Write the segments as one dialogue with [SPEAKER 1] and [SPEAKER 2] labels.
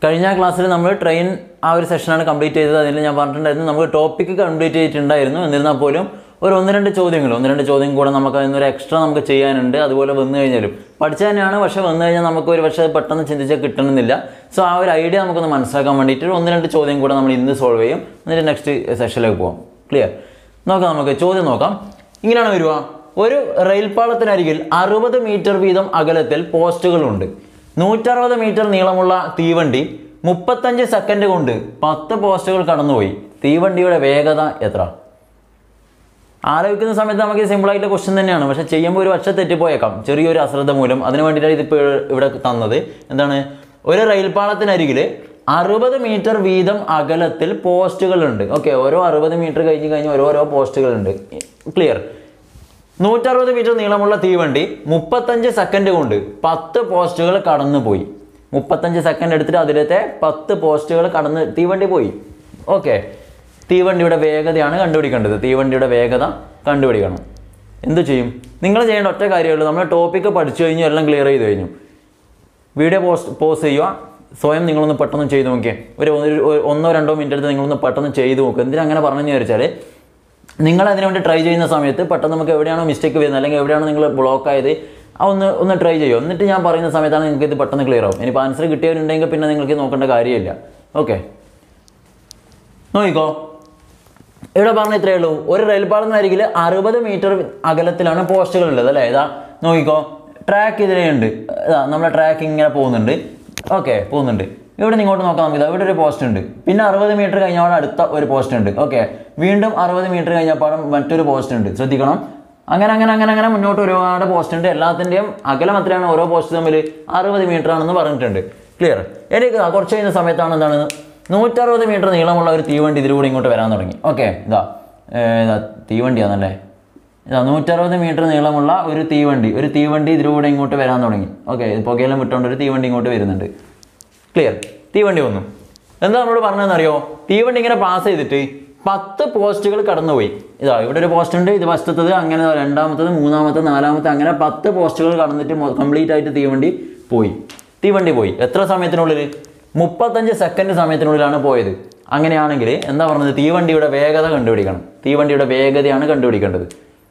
[SPEAKER 1] കഴിഞ്ഞ ക്ലാസ്സിൽ നമ്മൾ ട്രെയിൻ ആ ഒരു സെഷനാണ് കംപ്ലീറ്റ് ചെയ്തത് അതിൽ ഞാൻ പറഞ്ഞിട്ടുണ്ടായിരുന്നു നമുക്ക് ടോപ്പിക്ക് കംപ്ലീറ്റ് ചെയ്തിട്ടുണ്ടായിരുന്നു എന്നിരുന്നാൽ പോലും ഒരു ഒന്ന് രണ്ട് ചോദ്യങ്ങൾ ഒന്ന് രണ്ട് ചോദ്യം കൂടെ നമുക്ക് അതിനൊരു എക്സ്ട്രാ നമുക്ക് ചെയ്യാനുണ്ട് അതുപോലെ വന്നു കഴിഞ്ഞാലും പഠിച്ച തന്നെയാണ് പക്ഷെ വന്നു കഴിഞ്ഞാൽ നമുക്ക് ഒരു പക്ഷേ പെട്ടെന്ന് ചിന്തിച്ചാൽ കിട്ടണമെന്നില്ല സോ ആ ഒരു ഐഡിയ നമുക്കൊന്ന് മനസ്സിലാക്കാൻ വേണ്ടിയിട്ട് ഒന്ന് രണ്ട് ചോദ്യം കൂടെ നമ്മൾ ഇന്ന് സോൾവ് ചെയ്യും എന്നിട്ട് നെക്സ്റ്റ് സെഷനിലേക്ക് പോകാം ക്ലിയർ നോക്കാം നമുക്ക് ചോദ്യം നോക്കാം ഇങ്ങനെയാണ് വരിക ഒരു റെയിൽപാളത്തിനരികിൽ അറുപത് മീറ്റർ വീതം അകലത്തിൽ പോസ്റ്റുകളുണ്ട് നൂറ്ററുപത് മീറ്റർ നീളമുള്ള തീവണ്ടി മുപ്പത്തഞ്ച് സെക്കൻഡ് കൊണ്ട് പത്ത് പോസ്റ്റുകൾ കടന്നുപോയി തീവണ്ടിയുടെ വേഗത എത്ര ആലോചിക്കുന്ന സമയത്ത് നമുക്ക് സിമ്പിൾ ആയിട്ടുള്ള ക്വസ്റ്റ്യൻ തന്നെയാണ് പക്ഷെ ചെയ്യുമ്പോൾ ഒരു പക്ഷെ തെറ്റിപ്പോയേക്കാം ചെറിയൊരു അശ്രദ്ധ മൂലം അതിന് വേണ്ടിയിട്ടാണ് ഇതിപ്പോൾ ഇവിടെ തന്നത് എന്താണ് ഒരു റെയിൽപാളത്തിനരികിൽ അറുപത് മീറ്റർ വീതം അകലത്തിൽ പോസ്റ്റുകളുണ്ട് ഓക്കെ ഓരോ അറുപത് മീറ്റർ കഴിഞ്ഞ് കഴിഞ്ഞ് ഓരോരോ പോസ്റ്റുകളുണ്ട് ക്ലിയർ നൂറ്ററുപത് മീറ്റർ നീളമുള്ള തീവണ്ടി മുപ്പത്തഞ്ച് സെക്കൻഡ് കൊണ്ട് പത്ത് പോസ്റ്റുകൾ കടന്നു പോയി മുപ്പത്തഞ്ച് സെക്കൻഡ് എടുത്തിട്ട് അതിലത്തെ പത്ത് പോസ്റ്റുകൾ കടന്ന് തീവണ്ടി പോയി ഓക്കെ തീവണ്ടിയുടെ വേഗതയാണ് കണ്ടുപിടിക്കേണ്ടത് തീവണ്ടിയുടെ വേഗത കണ്ടുപിടിക്കണം എന്ത് ചെയ്യും നിങ്ങൾ ചെയ്യേണ്ട ഒറ്റ കാര്യമുള്ളൂ നമ്മൾ ടോപ്പിക്ക് പഠിച്ചു കഴിഞ്ഞു എല്ലാം ക്ലിയർ ചെയ്ത് കഴിഞ്ഞു വീഡിയോ പോസ്റ്റ് പോസ് ചെയ്യുക സ്വയം നിങ്ങളൊന്ന് പെട്ടെന്ന് ചെയ്ത് നോക്കിയേ ഒരു ഒരു- ഒരു ഒന്നോ രണ്ടോ മിനിറ്റ് എടുത്ത് നിങ്ങളൊന്ന് പെട്ടെന്ന് ചെയ്ത് നോക്കുക എന്തിനാ അങ്ങനെ പറഞ്ഞു വിചാരിച്ചാൽ നിങ്ങൾ അതിനു വേണ്ടി ട്രൈ ചെയ്യുന്ന സമയത്ത് പെട്ടെന്ന് നമുക്ക് എവിടെയാണോ മിസ്റ്റേക്ക് വരുന്നത് അല്ലെങ്കിൽ എവിടെയാണോ നിങ്ങൾ ബ്ലോക്ക് ആയത് ആ ഒന്ന് ഒന്ന് ട്രൈ ചെയ്യുമോ എന്നിട്ട് ഞാൻ പറയുന്ന സമയത്താണ് നിങ്ങൾക്ക് ഇത് പെട്ടെന്ന് ക്ലിയർ ആവും ഇനിയിപ്പോൾ ആൻസർ കിട്ടിയവരുണ്ടെങ്കിൽ പിന്നെ നിങ്ങൾക്ക് നോക്കേണ്ട കാര്യമില്ല ഓക്കെ നോക്കിക്കോ ഇവിടെ പറഞ്ഞ ഇത്രയേ ഉള്ളൂ ഒരു റെയിൽപാളത്തിനരികിൽ അറുപത് മീറ്റർ അകലത്തിലാണ് പോസ്റ്റുകൾ ഉള്ളത് അല്ലേ ഇതാ നോക്കിക്കോ ട്രാക്ക് ഇതിലെയുണ്ട് ഇതാ നമ്മുടെ ട്രാക്ക് ഇങ്ങനെ പോകുന്നുണ്ട് ഓക്കെ പോകുന്നുണ്ട് ഇവിടെ നിന്ന് ഇങ്ങോട്ട് നോക്കാം നമുക്ക് ഇതാ ഇവിടെ ഒരു പോസ്റ്റ് ഉണ്ട് പിന്നെ അറുപത് മീറ്റർ കഴിഞ്ഞാൽ അടുത്ത ഒരു പോസ്റ്റ് ഉണ്ട് ഓക്കെ വീണ്ടും അറുപത് മീറ്റർ കഴിഞ്ഞപ്പോൾ മറ്റൊരു പോസ്റ്റ് ഉണ്ട് ശ്രദ്ധിക്കണം അങ്ങനെ അങ്ങനെ അങ്ങനെ അങ്ങനെ മുന്നോട്ട് ഒരുപാട് പോസ്റ്റ് ഉണ്ട് എല്ലാത്തിൻ്റെയും അകലം എത്രയാണ് ഓരോ പോസ്റ്റ് തമ്മിൽ അറുപത് മീറ്റർ ആണെന്ന് പറഞ്ഞിട്ടുണ്ട് ക്ലിയർ എനിക്ക് ഇതാ കുറച്ച് കഴിയുന്ന സമയത്താണ് എന്താണ് നൂറ്ററുപത് മീറ്റർ നീളമുള്ള ഒരു തീവണ്ടി ഇതിലൂടെ ഇങ്ങോട്ട് വരാൻ തുടങ്ങി ഓക്കെ ഇതാ ഏ, ഇതാ തീവണ്ടിയാണല്ലേ ഇതാ നൂറ്ററുപത് മീറ്റർ നീളമുള്ള ഒരു തീവണ്ടി ഒരു തീവണ്ടി ഇതിലൂടെ ഇങ്ങോട്ട് വരാൻ തുടങ്ങി ഓക്കെ പുകയെല്ലാം വിട്ടുകൊണ്ട് ഒരു തീവണ്ടി ഇങ്ങോട്ട് വരുന്നുണ്ട് ക്ലിയർ തീവണ്ടി വന്നു എന്താ നമ്മളോട് പറഞ്ഞതെന്നറിയോ തീവണ്ടി ഇങ്ങനെ പാസ് ചെയ്തിട്ട് പത്ത് പോസ്റ്റുകൾ കടന്നുപോയി ഇതാ ഇവിടെ ഒരു പോസ്റ്റ് ഉണ്ട് ഇത് ഫസ്റ്റത്തത് അങ്ങനെ രണ്ടാമത്തത് മൂന്നാമത്തത് നാലാമത്തെ അങ്ങനെ പത്ത് പോസ്റ്റുകൾ കടന്നിട്ട് കംപ്ലീറ്റ് ആയിട്ട് തീവണ്ടി പോയി തീവണ്ടി പോയി എത്ര സമയത്തിനുള്ളിൽ മുപ്പത്തഞ്ച് സെക്കൻഡ് സമയത്തിനുള്ളിലാണ് പോയത് അങ്ങനെയാണെങ്കിൽ എന്താ പറഞ്ഞത് തീവണ്ടിയുടെ വേഗത കണ്ടുപിടിക്കണം തീവണ്ടിയുടെ വേഗതയാണ് കണ്ടുപിടിക്കേണ്ടത്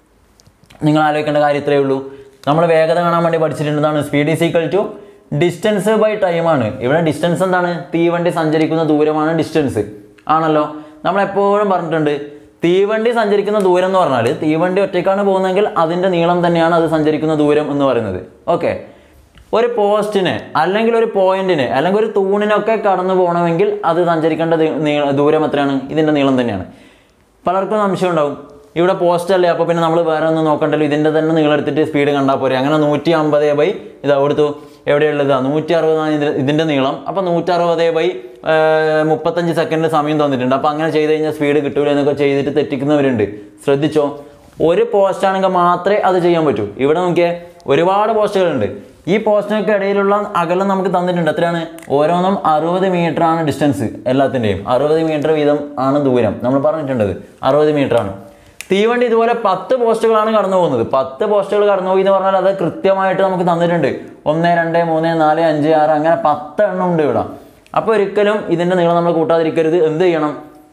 [SPEAKER 1] നിങ്ങൾ ആലോചിക്കേണ്ട കാര്യം ഇത്രയേ ഉള്ളൂ നമ്മൾ വേഗത കാണാൻ വേണ്ടി പഠിച്ചിട്ടുണ്ടെന്നാണ് speed is equal to distance by ടൈമാണ് ഇവിടെ ഡിസ്റ്റൻസ് എന്താണ് തീവണ്ടി സഞ്ചരിക്കുന്ന ദൂരമാണ് ഡിസ്റ്റൻസ് ആണല്ലോ നമ്മൾ എപ്പോഴും പറഞ്ഞിട്ടുണ്ട് തീവണ്ടി സഞ്ചരിക്കുന്ന ദൂരം എന്ന് പറഞ്ഞാൽ തീവണ്ടി ഒറ്റയ്ക്കാണ് പോകുന്നതെങ്കിൽ അതിൻ്റെ നീളം തന്നെയാണ് അത് സഞ്ചരിക്കുന്ന ദൂരം എന്ന് പറയുന്നത് ഓക്കെ ഒരു പോസ്റ്റിന് അല്ലെങ്കിൽ ഒരു പോയിന്റിന് അല്ലെങ്കിൽ ഒരു തൂണിനൊക്കെ കടന്നു പോകണമെങ്കിൽ അത് സഞ്ചരിക്കേണ്ട ദീ- നീ- ദൂരം എത്രയാണ് ഇതിൻ്റെ നീളം തന്നെയാണ് പലർക്കും സംശയം ഉണ്ടാവും ഇവിടെ പോസ്റ്റ് അല്ലേ അപ്പോൾ പിന്നെ നമ്മൾ വേറെ ഒന്നും നോക്കണ്ടല്ലോ ഇതിൻ്റെ തന്നെ നീളം എടുത്തിട്ട് സ്പീഡ് കണ്ടാൽ പോരെ അങ്ങനെ നൂറ്റി അമ്പത് ബൈ ഇതാ കൊടുത്തു എവിടെയുള്ളത് നൂറ്റി അറുപതാണ് ഇതിൻ്റെ ഇതിൻ്റെ നീളം അപ്പോൾ നൂറ്ററുപത് ബൈ മുപ്പത്തഞ്ച് സെക്കൻഡ് സമയം തന്നിട്ടുണ്ട് അപ്പോൾ അങ്ങനെ ചെയ്ത് കഴിഞ്ഞാൽ സ്പീഡ് കിട്ടൂല എന്നൊക്കെ ചെയ്തിട്ട് തെറ്റിക്കുന്നവരുണ്ട് ശ്രദ്ധിച്ചോ ഒരു പോസ്റ്റ് ആണെങ്കിൽ മാത്രമേ അത് ചെയ്യാൻ പറ്റൂ ഇവിടെ നോക്കിയേ ഒരുപാട് പോസ്റ്റുകളുണ്ട് ഈ പോസ്റ്റിനൊക്കെ ഇടയിലുള്ള അകലം നമുക്ക് തന്നിട്ടുണ്ട് എത്രയാണ് ഓരോന്നും അറുപത് മീറ്റർ ആണ് ഡിസ്റ്റൻസ് എല്ലാത്തിൻ്റെയും അറുപത് മീറ്റർ വീതം ആണ് ദൂരം നമ്മൾ പറഞ്ഞിട്ടുണ്ടത് അറുപത് മീറ്റർ ആണ് തീവണ്ടി ഇതുപോലെ പത്ത് പോസ്റ്റുകളാണ് കടന്നു പോകുന്നത് പത്ത് പോസ്റ്റുകൾ കടന്നു പോയി എന്ന് പറഞ്ഞാൽ അത് കൃത്യമായിട്ട് നമുക്ക് തന്നിട്ടുണ്ട് ഒന്ന് രണ്ട് മൂന്ന് നാല് അഞ്ച് ആറ് അങ്ങനെ പത്ത് എണ്ണം ഉണ്ട് ഇവിടെ അപ്പോൾ ഒരിക്കലും ഇതിൻ്റെ നീളം നമ്മൾ കൂട്ടാതിരിക്കരുത് എന്ത് ചെയ്യണം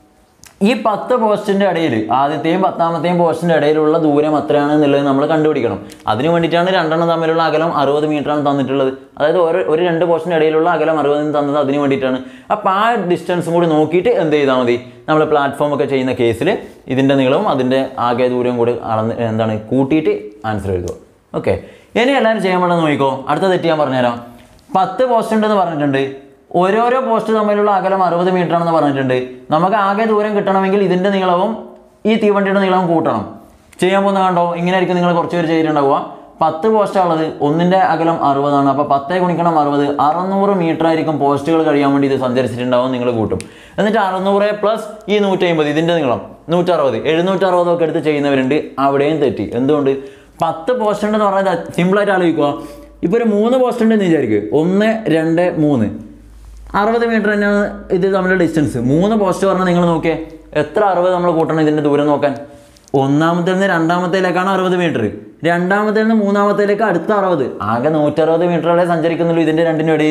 [SPEAKER 1] ഈ പത്ത് പോസ്റ്റിന്റെ ഇടയിൽ ആദ്യത്തെയും പത്താമത്തെയും പോസ്റ്റിന്റെ ഇടയിലുള്ള ദൂരം എത്രയാണ് എന്നുള്ളത് നമ്മൾ കണ്ടുപിടിക്കണം അതിന് വേണ്ടിയിട്ടാണ് രണ്ടെണ്ണം തമ്മിലുള്ള അകലം അറുപത് ആണ് തന്നിട്ടുള്ളത് അതായത് ഒരു ഒരു രണ്ട് പോസ്റ്റിന്റെ ഇടയിലുള്ള അകലം അറുപതിന് തന്നത് അതിന് വേണ്ടിയിട്ടാണ് അപ്പോൾ ആ ഡിസ്റ്റൻസും കൂടി നോക്കിയിട്ട് എന്ത് ചെയ്താൽ മതി നമ്മൾ പ്ലാറ്റ്ഫോം ഒക്കെ ചെയ്യുന്ന കേസിൽ ഇതിന്റെ നീളവും അതിന്റെ ആകെ ദൂരവും കൂടി അളന്ന് എന്താണ് കൂട്ടിയിട്ട് ആൻസർ എഴുതുക ഓക്കെ ഇനി എല്ലാവരും ചെയ്യാൻ വേണ്ടത് നോക്കിക്കോ അടുത്ത തെറ്റ് ഞാൻ പറഞ്ഞുതരാം പത്ത് പോസ്റ്റ് ഉണ്ടെന്ന് പറഞ്ഞിട്ടുണ്ട് ഓരോരോ പോസ്റ്റ് തമ്മിലുള്ള അകലം അറുപത് മീറ്റർ ആണെന്ന് പറഞ്ഞിട്ടുണ്ട് നമുക്ക് ആകെ ദൂരം കിട്ടണമെങ്കിൽ ഇതിന്റെ നീളവും ഈ തീവണ്ടിയുടെ നീളവും കൂട്ടണം ചെയ്യാൻ പോകുന്ന കണ്ടോ ഇങ്ങനെ ആയിരിക്കും നിങ്ങൾ കുറച്ച് പേര് ചെയ്തിട്ടുണ്ടാവുക പത്ത് പോസ്റ്റാണ് ഉള്ളത് ഒന്നിന്റെ അകലം അറുപതാണ് അപ്പോൾ പത്തേ ഗുണിക്കണം അറുപത് അറുന്നൂറ് മീറ്റർ ആയിരിക്കും പോസ്റ്റുകൾ കഴിയാൻ വേണ്ടി ഇത് സഞ്ചരിച്ചിട്ടുണ്ടാവും നിങ്ങൾ കൂട്ടും എന്നിട്ട് അറുന്നൂറ് പ്ലസ് ഈ നൂറ്റി അമ്പത് ഇതിന്റെ നീളം നൂറ്ററുപത് എഴുന്നൂറ്ററുപതൊക്കെ എടുത്ത് ചെയ്യുന്നവരുണ്ട് അവിടെയും തെറ്റി എന്തുകൊണ്ട് പത്ത് പോസ്റ്റ് ഉണ്ടെന്ന് പറഞ്ഞാൽ സിമ്പിളായിട്ട് ആലോചിക്കുക ഇപ്പോൾ ഒരു മൂന്ന് പോസ്റ്റ് ഉണ്ടെന്ന് വിചാരിക്കുക ഒന്ന് രണ്ട് മൂന്ന് അറുപത് മീറ്റർ തന്നെയാണ് ഇത് തമ്മിലുള്ള ഡിസ്റ്റൻസ് മൂന്ന് പോസ്റ്റ് പറഞ്ഞാൽ നിങ്ങൾ നോക്കിയേ എത്ര അറുപത് നമ്മൾ കൂട്ടണം ഇതിൻ്റെ ദൂരം നോക്കാൻ ഒന്നാമത്തെ നിന്ന് രണ്ടാമത്തേലേക്കാണ് അറുപത് മീറ്റർ രണ്ടാമത്തെ നിന്ന് മൂന്നാമത്തേലേക്ക് അടുത്ത അറുപത് ആകെ നൂറ്ററുപത് മീറ്ററല്ലേ സഞ്ചരിക്കുന്നുള്ളൂ ഇതിൻ്റെ രണ്ടിനും ഇടയിൽ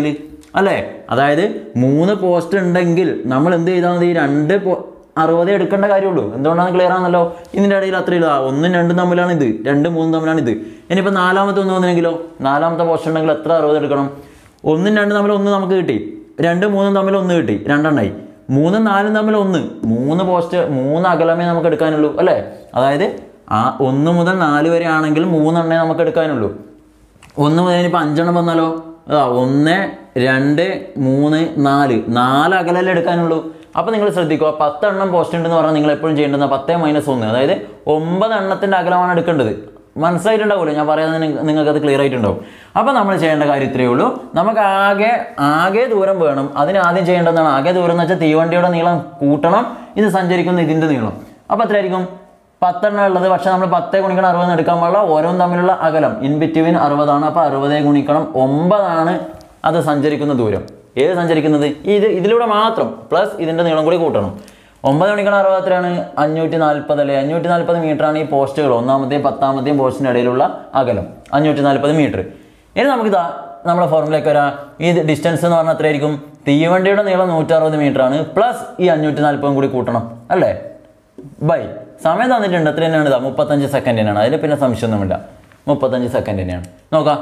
[SPEAKER 1] അല്ലേ അതായത് മൂന്ന് പോസ്റ്റ് ഉണ്ടെങ്കിൽ നമ്മൾ എന്ത് ചെയ്താൽ മതി രണ്ട് പോ- അറുപതേ എടുക്കേണ്ട കാര്യമുള്ളൂ എന്തുകൊണ്ടാണ് ക്ലിയർ ആണല്ലോ ഇതിൻ്റെ ഇടയിൽ അത്ര ഇല്ല ഒന്നും രണ്ടും തമ്മിലാണ് ഇത് രണ്ടും മൂന്നും തമ്മിലാണ് ഇത് ഇനിയിപ്പോൾ നാലാമത്തെ ഒന്ന് വന്നെങ്കിലോ നാലാമത്തെ പോസ്റ്റ് ഉണ്ടെങ്കിൽ എത്ര അറുപത് എടുക്കണം ഒന്നും രണ്ടും തമ്മിൽ ഒന്ന് നമുക്ക് കിട്ടി രണ്ടും മൂന്നും തമ്മിൽ ഒന്ന് കിട്ടി രണ്ടെണ്ണമായി മൂന്നും നാലും തമ്മിൽ ഒന്ന് മൂന്ന് പോസ്റ്റ് മൂന്ന് അകലമേ നമുക്ക് എടുക്കാനുള്ളൂ അല്ലേ അതായത് ആ ഒന്ന് മുതൽ നാല് വരെ ആണെങ്കിൽ മൂന്നെണ്ണേ നമുക്ക് എടുക്കാനുള്ളൂ ഒന്ന് മുതൽ ഇനിയിപ്പോൾ അഞ്ചെണ്ണം വന്നാലോ ആ ഒന്ന് രണ്ട് മൂന്ന് നാല് നാല് അകലല്ലേ എടുക്കാനുള്ളൂ അപ്പോൾ നിങ്ങൾ ശ്രദ്ധിക്കുക പത്തെണ്ണം പോസ്റ്റ് ഉണ്ടെന്ന് പറഞ്ഞാൽ നിങ്ങൾ എപ്പോഴും ചെയ്യേണ്ടത് പത്തേ മൈനസ് ഒന്ന് അതായത് ഒമ്പത് എണ്ണത്തിൻ്റെ അകലമാണ് എടുക്കേണ്ടത് മനസ്സിലായിട്ടുണ്ടാവുമല്ലോ ഞാൻ പറയാതെ നിങ്ങൾക്ക് അത് ക്ലിയർ ആയിട്ടുണ്ടാവും അപ്പോൾ നമ്മൾ ചെയ്യേണ്ട കാര്യം ഇത്രയേ ഉള്ളൂ നമുക്ക് ആകെ ആകെ ദൂരം വേണം അതിന് ആദ്യം ചെയ്യേണ്ടതാണ് ആകെ ദൂരം എന്ന് വെച്ചാൽ തീവണ്ടിയുടെ നീളം കൂട്ടണം ഇത് സഞ്ചരിക്കുന്ന ഇതിൻ്റെ നീളം അപ്പോൾ എത്രയായിരിക്കും പത്തെണ്ണം ഉള്ളത് പക്ഷെ നമ്മൾ പത്തേ ഗുണിക്കണം അറുപത് എടുക്കാൻ പാടില്ല ഓരോന്നും തമ്മിലുള്ള അകലം ഇൻ ബിറ്റ്വീൻ അറുപതാണ് അപ്പോൾ അറുപതേ ഗുണിക്കണം ഒമ്പതാണ് അത് സഞ്ചരിക്കുന്ന ദൂരം ഏത് സഞ്ചരിക്കുന്നത് ഇത് ഇതിലൂടെ മാത്രം പ്ലസ് ഇതിൻ്റെ നീളം കൂടി കൂട്ടണം ഒമ്പത് ഗുണിക്കണം അറുപത് എത്രയാണ് അഞ്ഞൂറ്റി നാൽപ്പത് അല്ലേ അഞ്ഞൂറ്റി നാൽപ്പത് മീറ്ററാണ് ഈ പോസ്റ്റുകൾ ഒന്നാമത്തെയും പത്താമത്തെയും പോസ്റ്റിൻ്റെ ഇടയിലുള്ള അകലം അഞ്ഞൂറ്റി നാൽപ്പത് മീറ്റർ ഇനി നമുക്കിതാ നമ്മുടെ ഫോർമുലയ്ക്ക് വരാം ഈ ഡിസ്റ്റൻസ് എന്ന് പറഞ്ഞാൽ എത്രയായിരിക്കും തീവണ്ടിയുടെ നീളം നൂറ്ററുപത് മീറ്റർ ആണ് പ്ലസ് ഈ അഞ്ഞൂറ്റി നാൽപ്പതും കൂടി കൂട്ടണം അല്ലേ ബൈ സമയം തന്നിട്ടുണ്ട് എത്ര തന്നെയാണ് ഇതാ മുപ്പത്തഞ്ച് സെക്കൻഡ് തന്നെയാണ് അതിൽ പിന്നെ സംശയമൊന്നുമില്ല മുപ്പത്തഞ്ച് സെക്കൻഡ് തന്നെയാണ് നോക്കാം